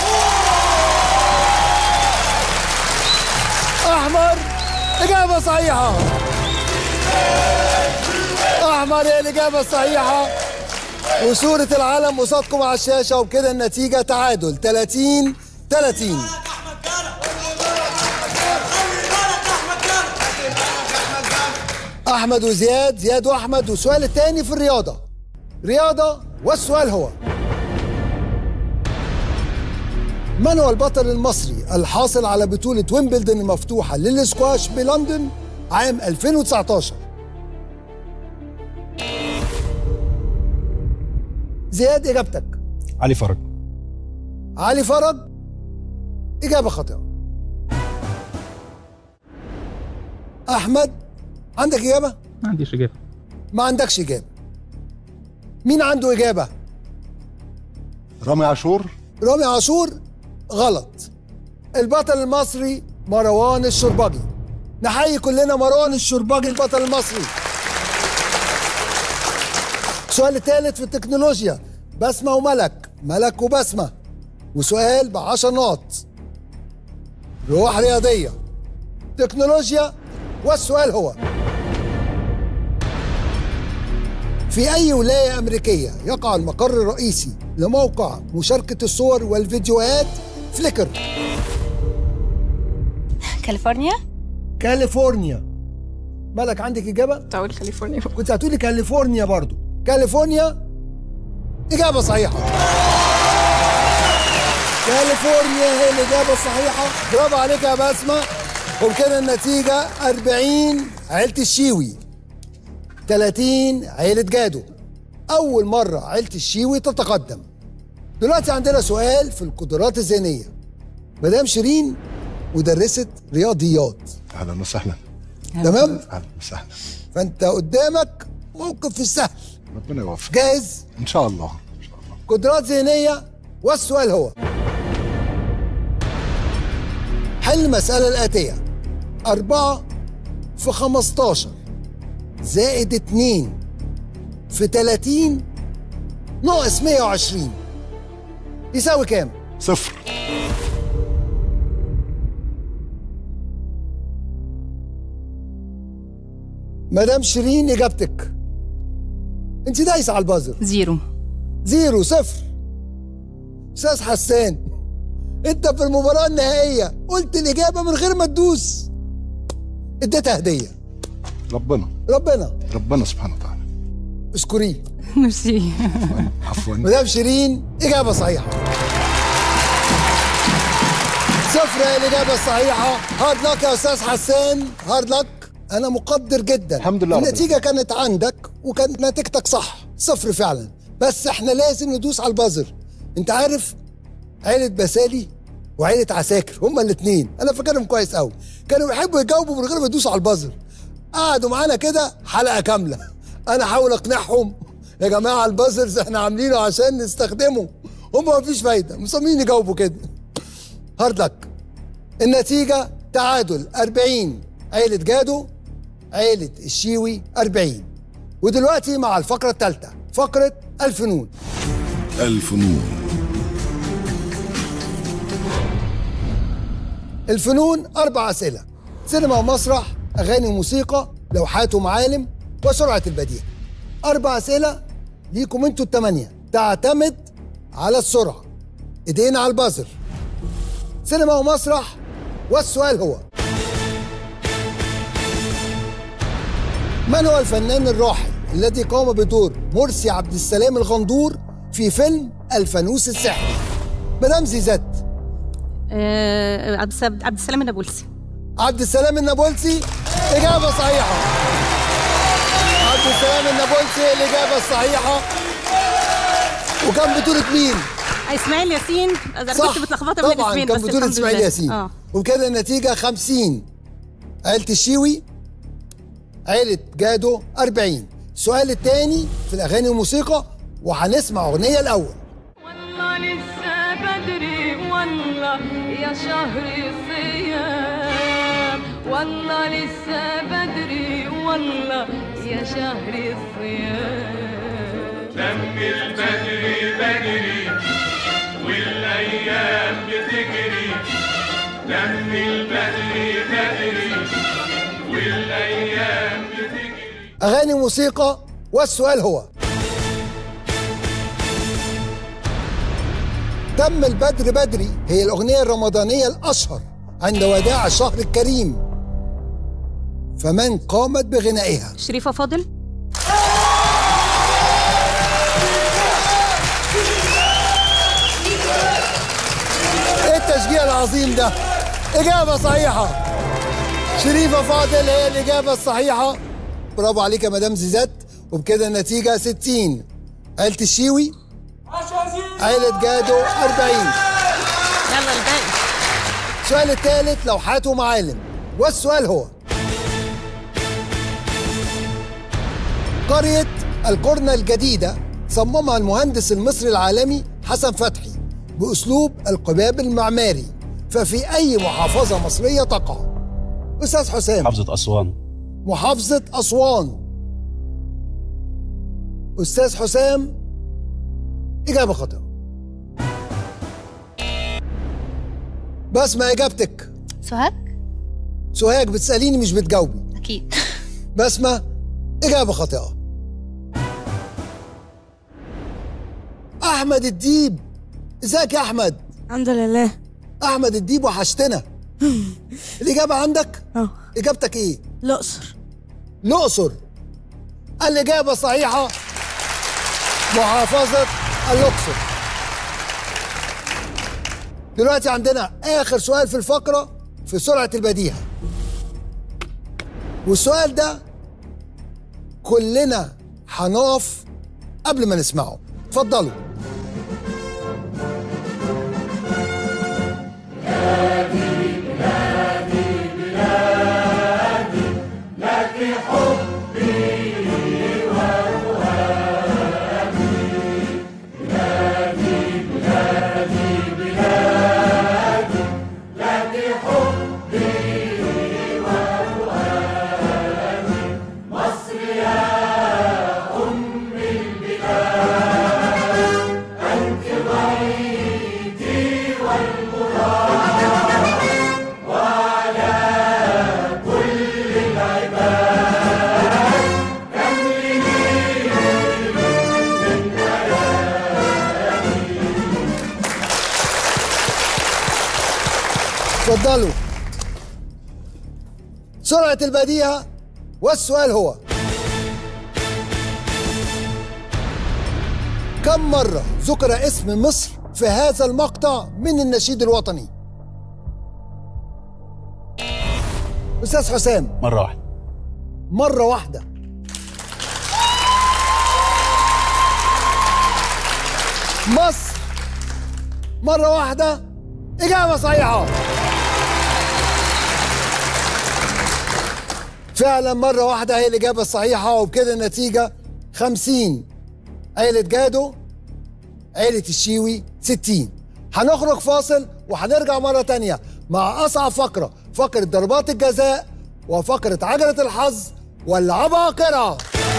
Speaker 2: أحمر إجابة صحيحة أحمر هي الإجابة الصحيحة وصورة العلم قصادكم على الشاشة وبكده النتيجة تعادل 30 30 أحمد وزياد زياد وأحمد والسؤال الثاني في الرياضة رياضة والسؤال هو من هو البطل المصري الحاصل على بطولة ويمبلدون المفتوحة للسكواش بلندن عام 2019 زياد إجابتك
Speaker 7: علي فرج
Speaker 2: علي فرج إجابة خاطئة أحمد عندك إجابة؟
Speaker 12: ما عنديش اجابه
Speaker 2: ما عندكش إجابة مين عنده إجابة؟
Speaker 5: رامي عاشور
Speaker 2: رامي عاشور غلط البطل المصري مروان الشربجي نحيي كلنا مروان الشربجي البطل المصري السؤال الثالث في التكنولوجيا بسمة وملك ملك وبسمة وسؤال بعشر نقط روح رياضية تكنولوجيا والسؤال هو في أي ولاية أمريكية يقع المقر الرئيسي لموقع مشاركة الصور والفيديوهات فليكر
Speaker 13: كاليفورنيا
Speaker 2: كاليفورنيا مالك عندك اجابه
Speaker 9: كنت هقول كاليفورنيا
Speaker 2: كنت هتقولي كاليفورنيا برضو كاليفورنيا اجابه صحيحه كاليفورنيا هي الاجابه الصحيحه برافو عليك يا بسمه وبكده النتيجه 40 عيله الشيوي 30 عيله جادو اول مره عيله الشيوي تتقدم دلوقتي عندنا سؤال في القدرات الذهنيه مدام شيرين مدرسه رياضيات
Speaker 5: اهلا وسهلا
Speaker 2: تمام
Speaker 5: اهلا وسهلا
Speaker 2: فانت قدامك موقف السهل
Speaker 5: ربنا يوفق
Speaker 2: جاهز
Speaker 5: ان شاء الله
Speaker 2: قدرات ذهنيه والسؤال هو حل المسألة الآتية أربعة في خمستاشر زائد اتنين في تلاتين ناقص مية وعشرين يساوي كام؟
Speaker 5: صفر
Speaker 2: مدام شيرين إجابتك أنت دايسة على البازر
Speaker 14: زيرو
Speaker 2: زيرو صفر أستاذ حسان أنت في المباراة النهائية قلت الإجابة من غير ما تدوس اديتها هدية
Speaker 5: ربنا
Speaker 2: ربنا
Speaker 5: ربنا سبحانه وتعالى
Speaker 2: اشكريه
Speaker 14: ميرسي
Speaker 5: عفوا
Speaker 2: مدام شيرين إجابة صحيحة صفر هي الإجابة الصحيحة هارد لك يا أستاذ حسان هارد لك أنا مقدر جدا
Speaker 5: الحمد لله رب
Speaker 2: النتيجة كانت عندك وكانت نتيجتك صح صفر فعلا بس احنا لازم ندوس على البازر انت عارف عيلة بسالي وعيلة عساكر هما الاثنين انا فاكرهم كويس قوي كانوا بيحبوا يجاوبوا من غير ما يدوسوا على البازر قعدوا معانا كده حلقة كاملة انا احاول اقنعهم يا جماعة البازرز احنا عاملينه عشان نستخدمه هما مفيش فايدة مصممين يجاوبوا كده هارد لك النتيجة تعادل 40 عيلة جادو عيلة الشيوي 40 ودلوقتي مع الفقرة الثالثة فقرة الفنون
Speaker 10: الفنون
Speaker 2: الفنون أربع أسئلة سينما ومسرح أغاني وموسيقى لوحات ومعالم وسرعة البديهة أربع أسئلة ليكم أنتوا التمانية تعتمد على السرعة إيدينا على البازر سينما ومسرح والسؤال هو من هو الفنان الراحل الذي قام بدور مرسي عبد السلام الغندور في فيلم الفانوس السحري مدام زيزات
Speaker 6: آه، عبد الس- عبد السلام النابلسي
Speaker 2: عبد السلام النابلسي إجابة صحيحة عبد السلام النابلسي الإجابة الصحيحة وكان بطولة مين؟
Speaker 6: اسماعيل ياسين انا كنت متلخبطه بين
Speaker 2: طبعا
Speaker 6: الاسمين
Speaker 2: كان
Speaker 6: بس
Speaker 2: بطولة
Speaker 6: الحمد
Speaker 2: إسماعيل
Speaker 6: لله.
Speaker 2: ياسين
Speaker 6: اه
Speaker 2: وكده النتيجة 50 عيلة الشيوي عيلة جادو 40 السؤال الثاني في الأغاني والموسيقى وهنسمع أغنية الأول
Speaker 18: والله لسه بدري والله يا شهر الصيام والله لسه بدري والله يا شهر الصيام
Speaker 19: دم البدري بدري والايام بتجري دم البدري بدري والايام بتجري
Speaker 2: أغاني وموسيقى والسؤال هو تم البدر بدري هي الأغنية الرمضانية الأشهر عند وداع الشهر الكريم فمن قامت بغنائها
Speaker 6: شريفه فاضل
Speaker 2: ايه التشجيع العظيم ده إجابة صحيحة شريفة فاضل هي الإجابة الصحيحة برافو عليك يا مدام زيزات وبكده النتيجة 60 عيلة الشيوي عيلة جادو 40
Speaker 6: يلا الباقي
Speaker 2: السؤال الثالث لوحات ومعالم والسؤال هو قرية القرنة الجديدة صممها المهندس المصري العالمي حسن فتحي بأسلوب القباب المعماري ففي أي محافظة مصرية تقع؟ أستاذ حسام
Speaker 8: محافظة أسوان
Speaker 2: محافظة أسوان أستاذ حسام إجابة خاطئة بسمة إجابتك
Speaker 13: سهاد
Speaker 2: سهاج بتسأليني مش بتجاوبي
Speaker 13: اكيد
Speaker 2: بسمة إجابة خاطئة أحمد الديب ازيك يا أحمد
Speaker 17: الحمد لله
Speaker 2: أحمد الديب وحشتنا الإجابة عندك؟
Speaker 17: اه
Speaker 2: إجابتك إيه؟
Speaker 17: الأقصر
Speaker 2: الأقصر الإجابة صحيحة محافظة الأقصر دلوقتي عندنا آخر سؤال في الفقرة في سرعة البديهة والسؤال ده كلنا هنقف قبل ما نسمعه اتفضلوا
Speaker 19: لك حبي وفؤادي بلادي بلادي بلادي لك حبي وفؤادي مصر يا أم البلاد أنت ضيتي والمراد وعلى كل العباد كملي من حياتي
Speaker 2: اتفضلوا سرعة البديهة والسؤال هو كم مرة ذكر اسم مصر في هذا المقطع من النشيد الوطني؟ أستاذ حسام
Speaker 8: مره واحده
Speaker 2: مرة واحدة مصر مرة واحدة إجابة صحيحة فعلا مرة واحدة هي الإجابة الصحيحة وبكده النتيجة 50 عيلة جادو عيلة الشيوي 60 هنخرج فاصل وهنرجع مرة تانية مع أصعب فقرة فقرة ضربات الجزاء وفقرة عجلة الحظ والعباقرة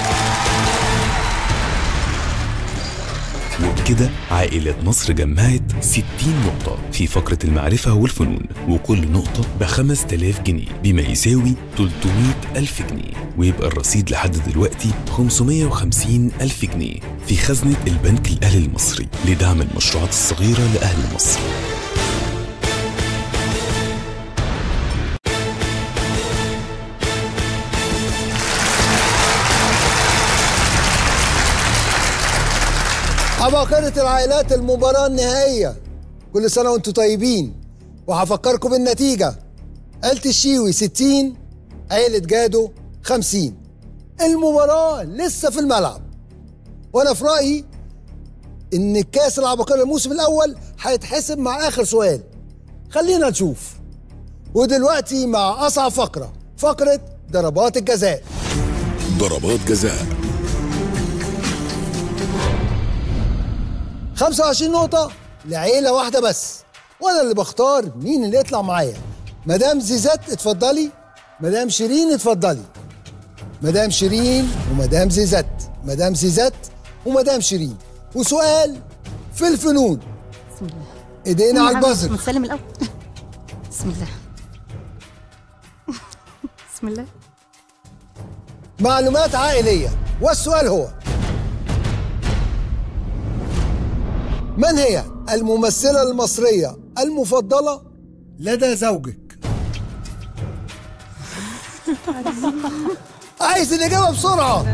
Speaker 3: وبكده عائلة مصر جمعت 60 نقطة في فقرة المعرفة والفنون وكل نقطة ب 5000 جنيه بما يساوي 300 ألف جنيه ويبقى الرصيد لحد دلوقتي 550 ألف جنيه في خزنة البنك الأهلي المصري لدعم المشروعات الصغيرة لأهل مصر
Speaker 2: عباقرة العائلات المباراة النهائية كل سنة وانتم طيبين وهفكركم بالنتيجة عيلة الشيوي 60 عيلة جادو 50 المباراة لسه في الملعب وانا في رأيي ان كاس العباقرة الموسم الاول هيتحسب مع اخر سؤال خلينا نشوف ودلوقتي مع اصعب فقرة فقرة ضربات الجزاء
Speaker 10: ضربات جزاء
Speaker 2: 25 نقطة لعيلة واحدة بس وأنا اللي بختار مين اللي يطلع معايا مدام زيزات اتفضلي مدام شيرين اتفضلي مدام شيرين ومدام زيزات مدام زيزات ومدام شيرين وسؤال في الفنون
Speaker 6: بسم الله
Speaker 2: ايدينا على البازر
Speaker 6: نسلم الاول بسم الله بسم الله
Speaker 2: معلومات عائلية والسؤال هو من هي الممثلة المصرية المفضلة لدى زوجك؟ عايز الإجابة بسرعة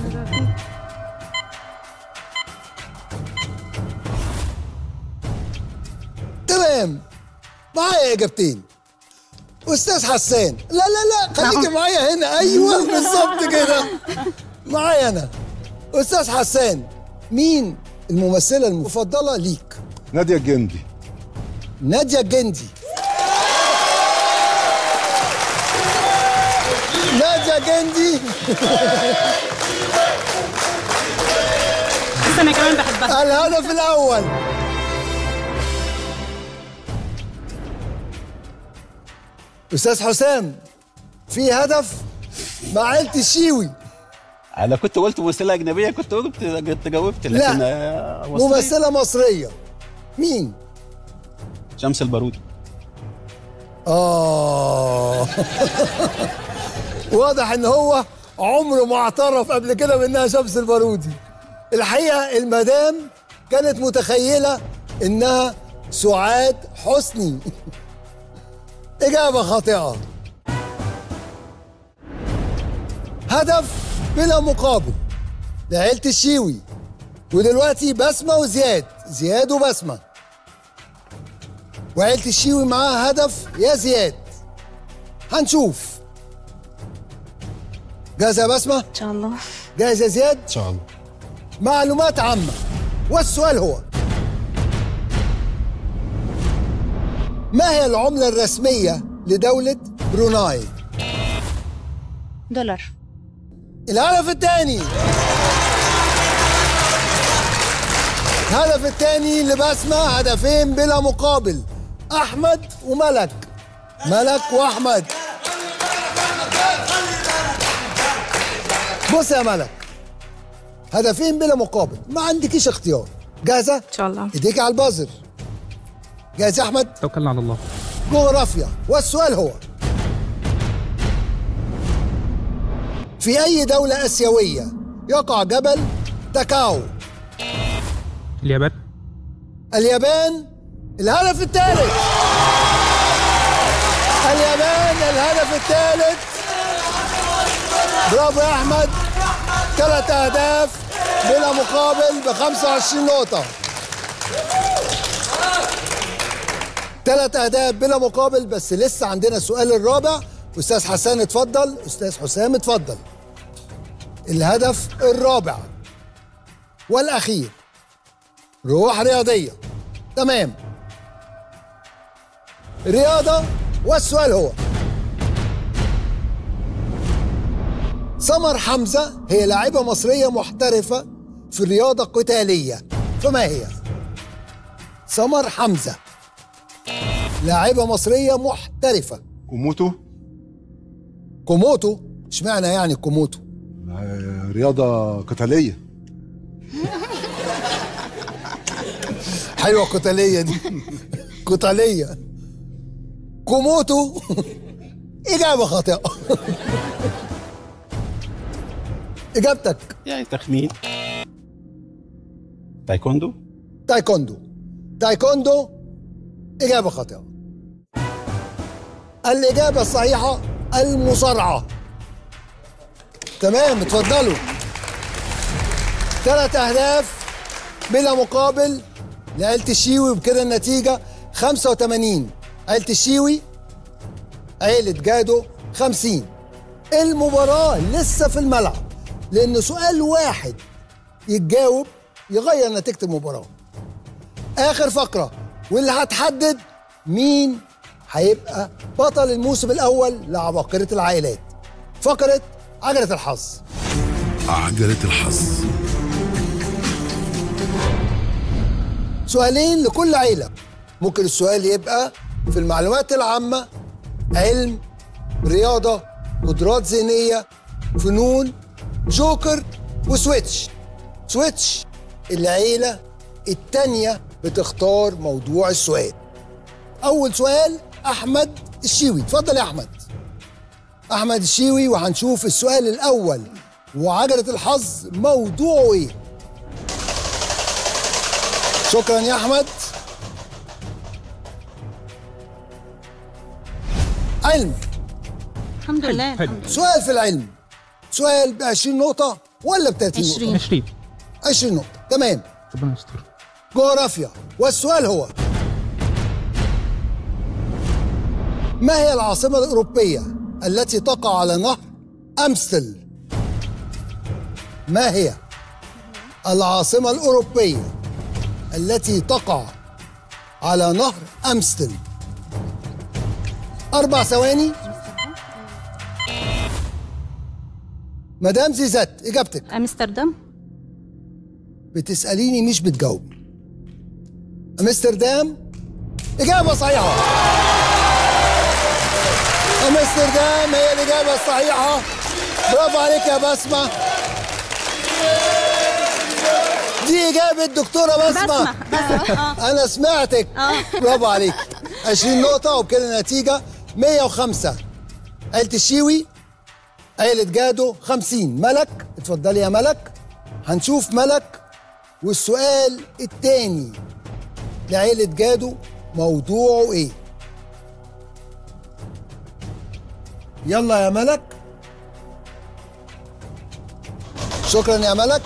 Speaker 2: تمام معايا إجابتين أستاذ حسان لا لا لا خليكي معايا هنا أيوه بالظبط كده معايا أنا أستاذ حسان مين الممثلة المفضلة ليك؟
Speaker 5: نادية الجندي
Speaker 2: نادية الجندي نادية جندي
Speaker 6: بس انا كمان بحبها
Speaker 2: الهدف الأول أستاذ حسام في هدف مع عيلة الشيوي
Speaker 8: انا كنت قلت ممثله اجنبيه كنت قلت كنت جاوبت
Speaker 2: لا.
Speaker 8: لكن آه، مصرية.
Speaker 2: ممثلة مصرية مين؟
Speaker 8: شمس البارودي
Speaker 2: آه واضح إن هو عمره ما اعترف قبل كده بإنها شمس البارودي الحقيقة المدام كانت متخيلة إنها سعاد حسني إجابة خاطئة هدف بلا مقابل لعيلة الشيوي ودلوقتي بسمة وزياد زياد وبسمة وعيلة الشيوي معاها هدف يا زياد هنشوف جاهزة يا بسمة؟ إن
Speaker 6: شاء الله
Speaker 2: جاهز يا زياد؟ إن
Speaker 5: شاء الله
Speaker 2: معلومات عامة والسؤال هو ما هي العملة الرسمية لدولة بروناي؟
Speaker 6: دولار
Speaker 2: الهدف الثاني الهدف الثاني لبسمة هدفين بلا مقابل أحمد وملك ملك وأحمد بص يا ملك هدفين بلا مقابل ما عندكيش اختيار جاهزة؟ إن
Speaker 9: شاء الله
Speaker 2: ايديك على البازر جاهز يا أحمد؟
Speaker 12: توكلنا على الله
Speaker 2: جغرافيا والسؤال هو في أي دولة آسيوية يقع جبل تاكاو
Speaker 12: اليابان
Speaker 2: اليابان الهدف الثالث اليابان الهدف الثالث برافو يا احمد ثلاث اهداف بلا مقابل ب 25 نقطة ثلاث اهداف بلا مقابل بس لسه عندنا السؤال الرابع استاذ حسان اتفضل استاذ حسام اتفضل الهدف الرابع والاخير روح رياضية تمام رياضة والسؤال هو سمر حمزة هي لاعبة مصرية محترفة في الرياضة القتالية فما هي؟ سمر حمزة لاعبة مصرية محترفة
Speaker 5: كوموتو
Speaker 2: كوموتو اشمعنى يعني كوموتو؟
Speaker 5: آه، رياضة قتالية
Speaker 2: حلوة قتالية دي قتالية كوموتو إجابة خاطئة إجابتك
Speaker 8: يعني تخمين تايكوندو
Speaker 2: تايكوندو تايكوندو إجابة خاطئة الإجابة الصحيحة المصارعة تمام اتفضلوا ثلاث أهداف بلا مقابل لعيلة الشيوي وبكده النتيجة 85 عيلة الشيوي عيلة جادو 50 المباراة لسه في الملعب لأن سؤال واحد يتجاوب يغير نتيجة المباراة آخر فقرة واللي هتحدد مين هيبقى بطل الموسم الأول لعباقرة العائلات فقرة عجلة الحظ
Speaker 10: عجلة الحظ
Speaker 2: سؤالين لكل عيلة ممكن السؤال يبقى في المعلومات العامة علم رياضة قدرات ذهنية فنون جوكر وسويتش سويتش العيلة التانية بتختار موضوع السؤال أول سؤال أحمد الشيوي اتفضل يا أحمد أحمد الشيوي وهنشوف السؤال الأول وعجلة الحظ موضوعه إيه شكرا يا احمد علم
Speaker 6: الحمد لله الحمد لله.
Speaker 2: سؤال في العلم سؤال ب 20 نقطة ولا ب 30 نقطة؟
Speaker 12: 20
Speaker 2: 20 نقطة تمام
Speaker 12: ربنا يستر
Speaker 2: جغرافيا والسؤال هو ما هي العاصمة الأوروبية التي تقع على نهر أمستل؟ ما هي العاصمة الأوروبية التي تقع على نهر أمستل؟ أربع ثواني مدام زيزات إجابتك
Speaker 6: امستردام
Speaker 2: بتسأليني مش بتجاوب أمستردام إجابة صحيحة أمستردام هي الإجابة الصحيحة برافو عليك يا بسمة دي إجابة دكتورة بسمة
Speaker 6: بسمة بسمة
Speaker 2: أنا سمعتك برافو عليك 20 نقطة وبكده النتيجة 105 عيلة الشيوي عيلة جادو 50 ملك اتفضلي يا ملك هنشوف ملك والسؤال التاني لعيلة جادو موضوعه ايه يلا يا ملك شكرا يا ملك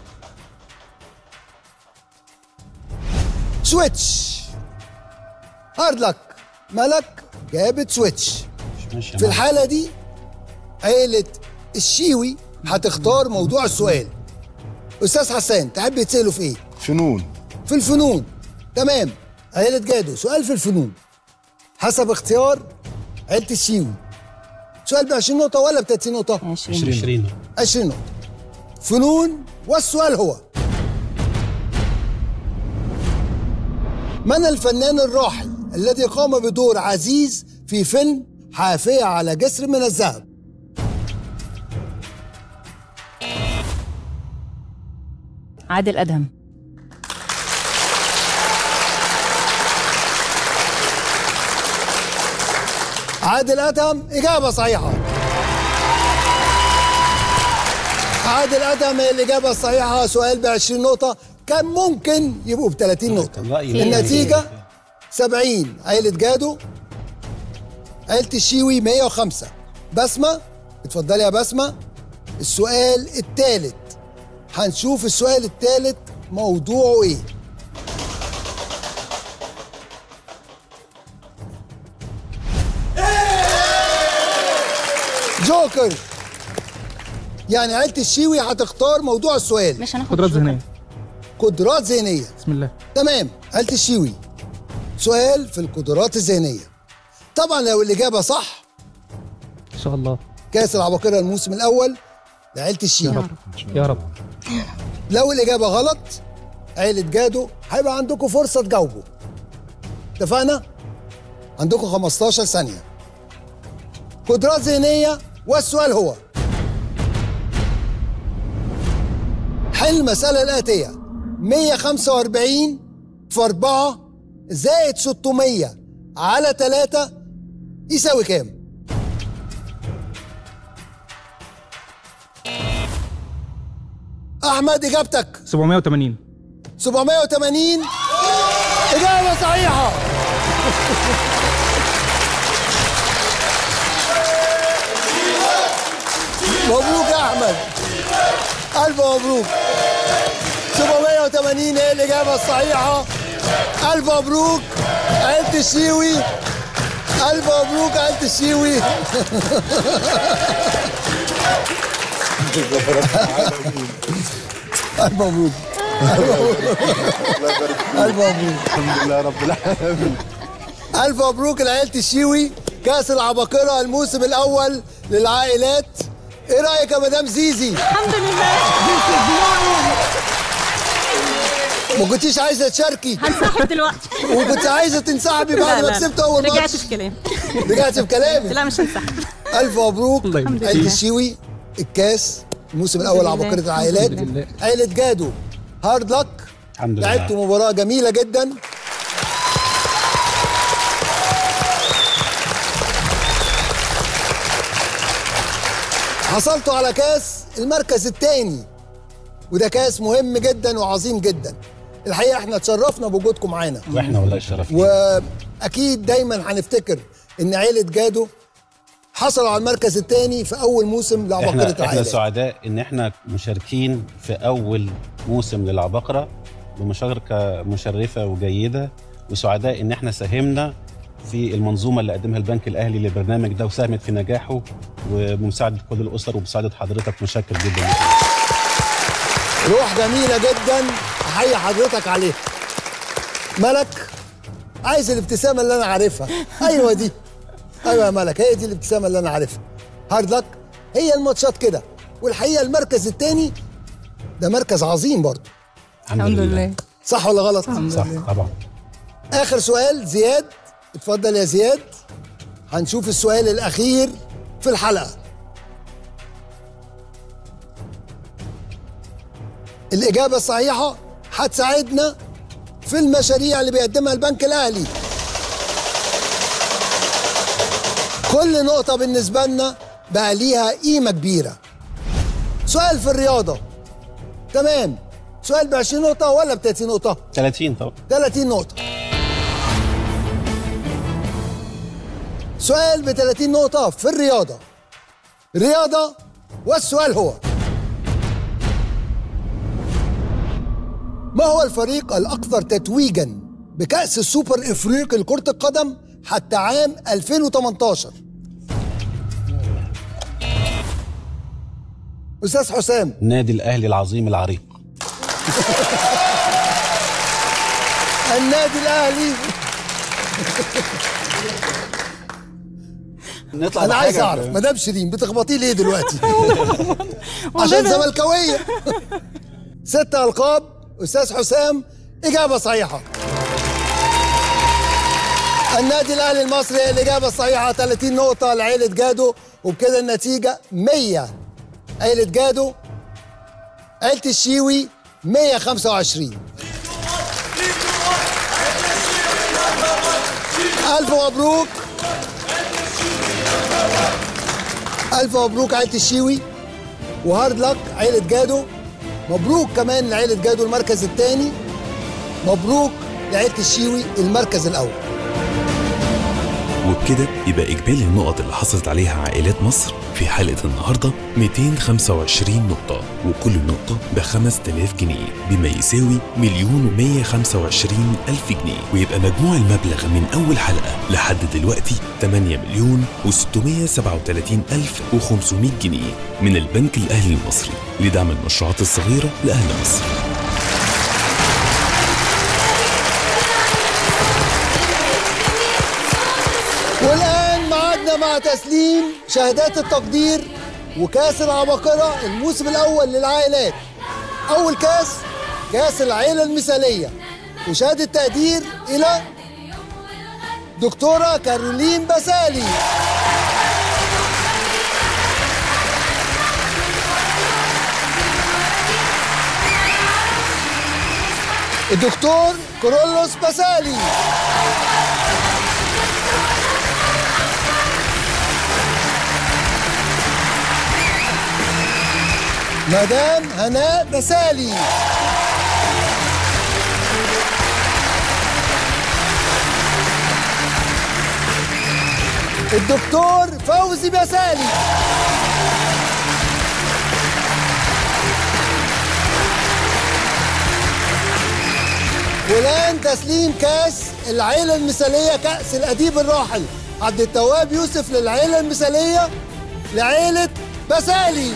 Speaker 2: سويتش هارد لك ملك جابت سويتش
Speaker 8: ماشي يا
Speaker 2: في
Speaker 8: معلم.
Speaker 2: الحالة دي عيلة الشيوي هتختار موضوع السؤال أستاذ حسان تحب تسأله في إيه؟
Speaker 5: فنون
Speaker 2: في الفنون تمام عيلة جادو سؤال في الفنون حسب اختيار عيلة الشيوي سؤال ب 20 نقطة ولا ب 30 نقطة؟
Speaker 8: 20 20
Speaker 2: 20 نقطة فنون والسؤال هو من الفنان الراحل الذي قام بدور عزيز في فيلم حافية على جسر من الذهب
Speaker 14: عادل ادهم
Speaker 2: عادل أدهم إجابة صحيحة عادل أدهم هي الإجابة الصحيحة سؤال ب 20 نقطة كان ممكن يبقوا ب 30 نقطة
Speaker 8: رأيي
Speaker 2: النتيجة 70 عيلة جادو عيلة الشيوي 105 بسمة اتفضلي يا بسمة السؤال الثالث هنشوف السؤال الثالث موضوعه ايه جوكر يعني عيلة الشيوي هتختار موضوع السؤال
Speaker 13: مش هناخد
Speaker 12: قدرات ذهنيه
Speaker 2: قدرات ذهنية
Speaker 12: بسم الله
Speaker 2: تمام عيلة الشيوي سؤال في القدرات الذهنية طبعا لو الإجابة صح
Speaker 12: ان شاء الله
Speaker 2: كأس العباقرة الموسم الأول لعيلة الشيوي
Speaker 12: يا رب يا رب
Speaker 2: لو الإجابة غلط عيلة جادو هيبقى عندكم فرصة تجاوبوا اتفقنا؟ عندكم 15 ثانية قدرات ذهنية والسؤال هو حل المسألة الآتية 145 في 4 زائد 600 على 3 يساوي كام؟ أحمد إجابتك
Speaker 12: 780
Speaker 2: 780 إجابة صحيحة مبروك يا أحمد ألف مبروك 780 هي الإجابة الصحيحة ألف مبروك عيلة الشيوي ألف مبروك عيلة الشيوي ألف مبروك ألف مبروك
Speaker 5: الحمد لله رب العالمين
Speaker 2: ألف مبروك لعيلة الشيوي كأس العباقرة الموسم الأول للعائلات إيه رأيك يا مدام زيزي؟
Speaker 6: الحمد لله
Speaker 2: ما كنتيش عايزة تشاركي
Speaker 6: هنسحب دلوقتي
Speaker 2: وكنت عايزة تنسحبي بعد
Speaker 6: لا،
Speaker 2: ما
Speaker 6: لا،
Speaker 2: كسبت أول
Speaker 6: رجعت
Speaker 2: ماتش
Speaker 6: في كلامي
Speaker 2: رجعت في كلامك
Speaker 6: لا مش هنسحب
Speaker 2: ألف مبروك
Speaker 6: الحمد
Speaker 2: عيلة
Speaker 6: لله.
Speaker 2: الشيوي الكاس الموسم الأول
Speaker 6: لله.
Speaker 2: عباقرة العائلات
Speaker 12: الحمد لله.
Speaker 2: عيلة جادو هارد لك
Speaker 8: الحمد لله
Speaker 2: لعبتوا مباراة جميلة جدا حصلتوا على كاس المركز الثاني وده كاس مهم جدا وعظيم جدا الحقيقة احنا اتشرفنا بوجودكم معانا
Speaker 8: واحنا والله شرف
Speaker 2: واكيد دايما هنفتكر ان عيلة جادو حصلوا على المركز الثاني في اول موسم لعباقرة
Speaker 8: احنا احنا
Speaker 2: العائلات
Speaker 8: سعداء ان احنا مشاركين في اول موسم للعباقره بمشاركه مشرفه وجيده وسعداء ان احنا ساهمنا في المنظومه اللي قدمها البنك الاهلي للبرنامج ده وساهمت في نجاحه وبمساعده كل الاسر وبمساعده حضرتك متشكر جدا لك.
Speaker 2: روح جميلة جدا احيي حضرتك عليها ملك عايز الابتسامة اللي انا عارفها ايوه دي ايوه يا ملك هي دي الابتسامة اللي انا عارفها هارد لك هي الماتشات كده والحقيقة المركز الثاني ده مركز عظيم برضه
Speaker 8: الحمد لله
Speaker 2: صح ولا غلط؟
Speaker 8: صح طبعا
Speaker 2: اخر سؤال زياد اتفضل يا زياد هنشوف السؤال الاخير في الحلقه الاجابه الصحيحه هتساعدنا في المشاريع اللي بيقدمها البنك الاهلي كل نقطه بالنسبه لنا بقى ليها قيمه كبيره سؤال في الرياضه تمام سؤال ب 20 نقطه ولا ب 30 نقطه
Speaker 8: 30 طبعا
Speaker 2: 30 نقطة سؤال ب 30 نقطة في الرياضة رياضة والسؤال هو ما هو الفريق الأكثر تتويجا بكأس السوبر إفريقي لكرة القدم حتى عام 2018 أستاذ حسام
Speaker 8: النادي الاهلي العظيم العريق
Speaker 2: النادي الأهلي
Speaker 8: نطلع
Speaker 2: أنا عايز
Speaker 8: بحاجة-
Speaker 2: أعرف مدام شيرين بتخبطيه ليه دلوقتي؟ عشان زملكاوية ست ألقاب أستاذ حسام إجابة صحيحة النادي الأهلي المصري هي الإجابة الصحيحة 30 نقطة لعيلة جادو وبكده النتيجة 100 عيلة جادو عيلة الشيوي 125 ألف مبروك ألف مبروك عيلة الشيوي وهارد لك عيلة جادو مبروك كمان لعيلة جادو المركز الثاني مبروك لعيلة الشيوي المركز الأول
Speaker 3: وبكده يبقى إجمالي النقط اللي حصلت عليها عائلات مصر في حلقة النهاردة 225 نقطة وكل نقطة ب 5000 جنيه بما يساوي مليون و125 ألف جنيه ويبقى مجموع المبلغ من أول حلقة لحد دلوقتي 8 مليون و637 ألف و500 جنيه من البنك الأهلي المصري لدعم المشروعات الصغيرة لأهل مصر
Speaker 2: والآن معادنا مع تسليم شهادات التقدير وكاس العباقرة الموسم الأول للعائلات أول كاس كاس العيلة المثالية وشهادة تقدير إلى دكتورة كارولين بسالي الدكتور كورولوس بسالي مدام هناء بسالي الدكتور فوزي بسالي والآن تسليم كاس العيلة المثالية كأس الأديب الراحل عبد التواب يوسف للعيلة المثالية لعيلة بسالي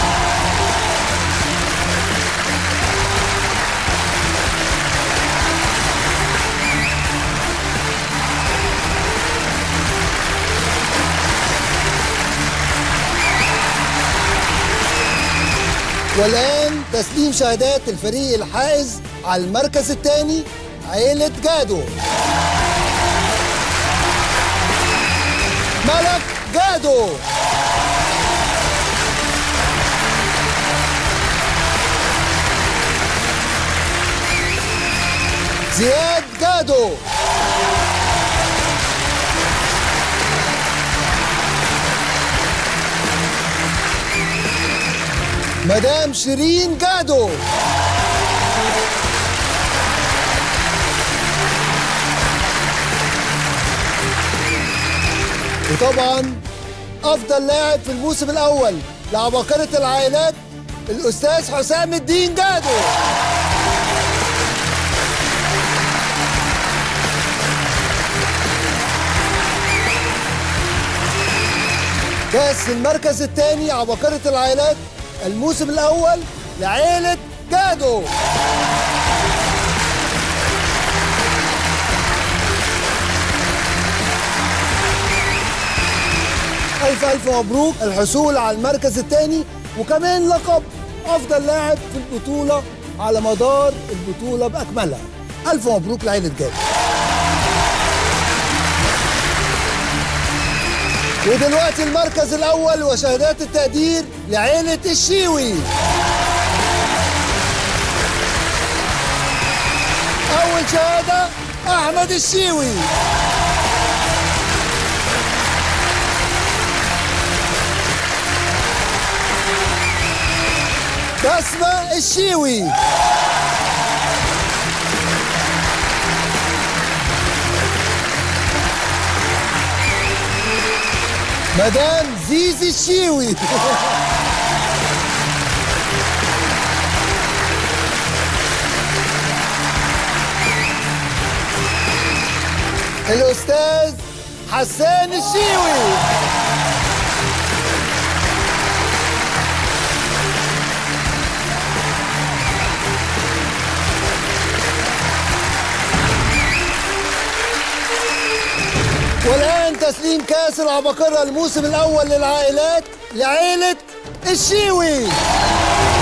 Speaker 2: والآن تسليم شهادات الفريق الحائز على المركز الثاني عيلة جادو ملك جادو زياد جادو مدام شيرين جادو وطبعا افضل لاعب في الموسم الاول لعباقرة العائلات الاستاذ حسام الدين جادو كاس المركز الثاني عباقرة العائلات الموسم الأول لعيلة جادو ألف ألف مبروك الحصول على المركز الثاني وكمان لقب أفضل لاعب في البطولة على مدار البطولة بأكملها ألف مبروك لعيلة جادو ودلوقتي المركز الأول وشهادات التقدير لعيلة الشيوي أول شهادة أحمد الشيوي بسمة الشيوي مدام زيزي الشيوي الأستاذ حسان الشيوي والآن تسليم كأس العباقرة الموسم الأول للعائلات لعائلة الشيوي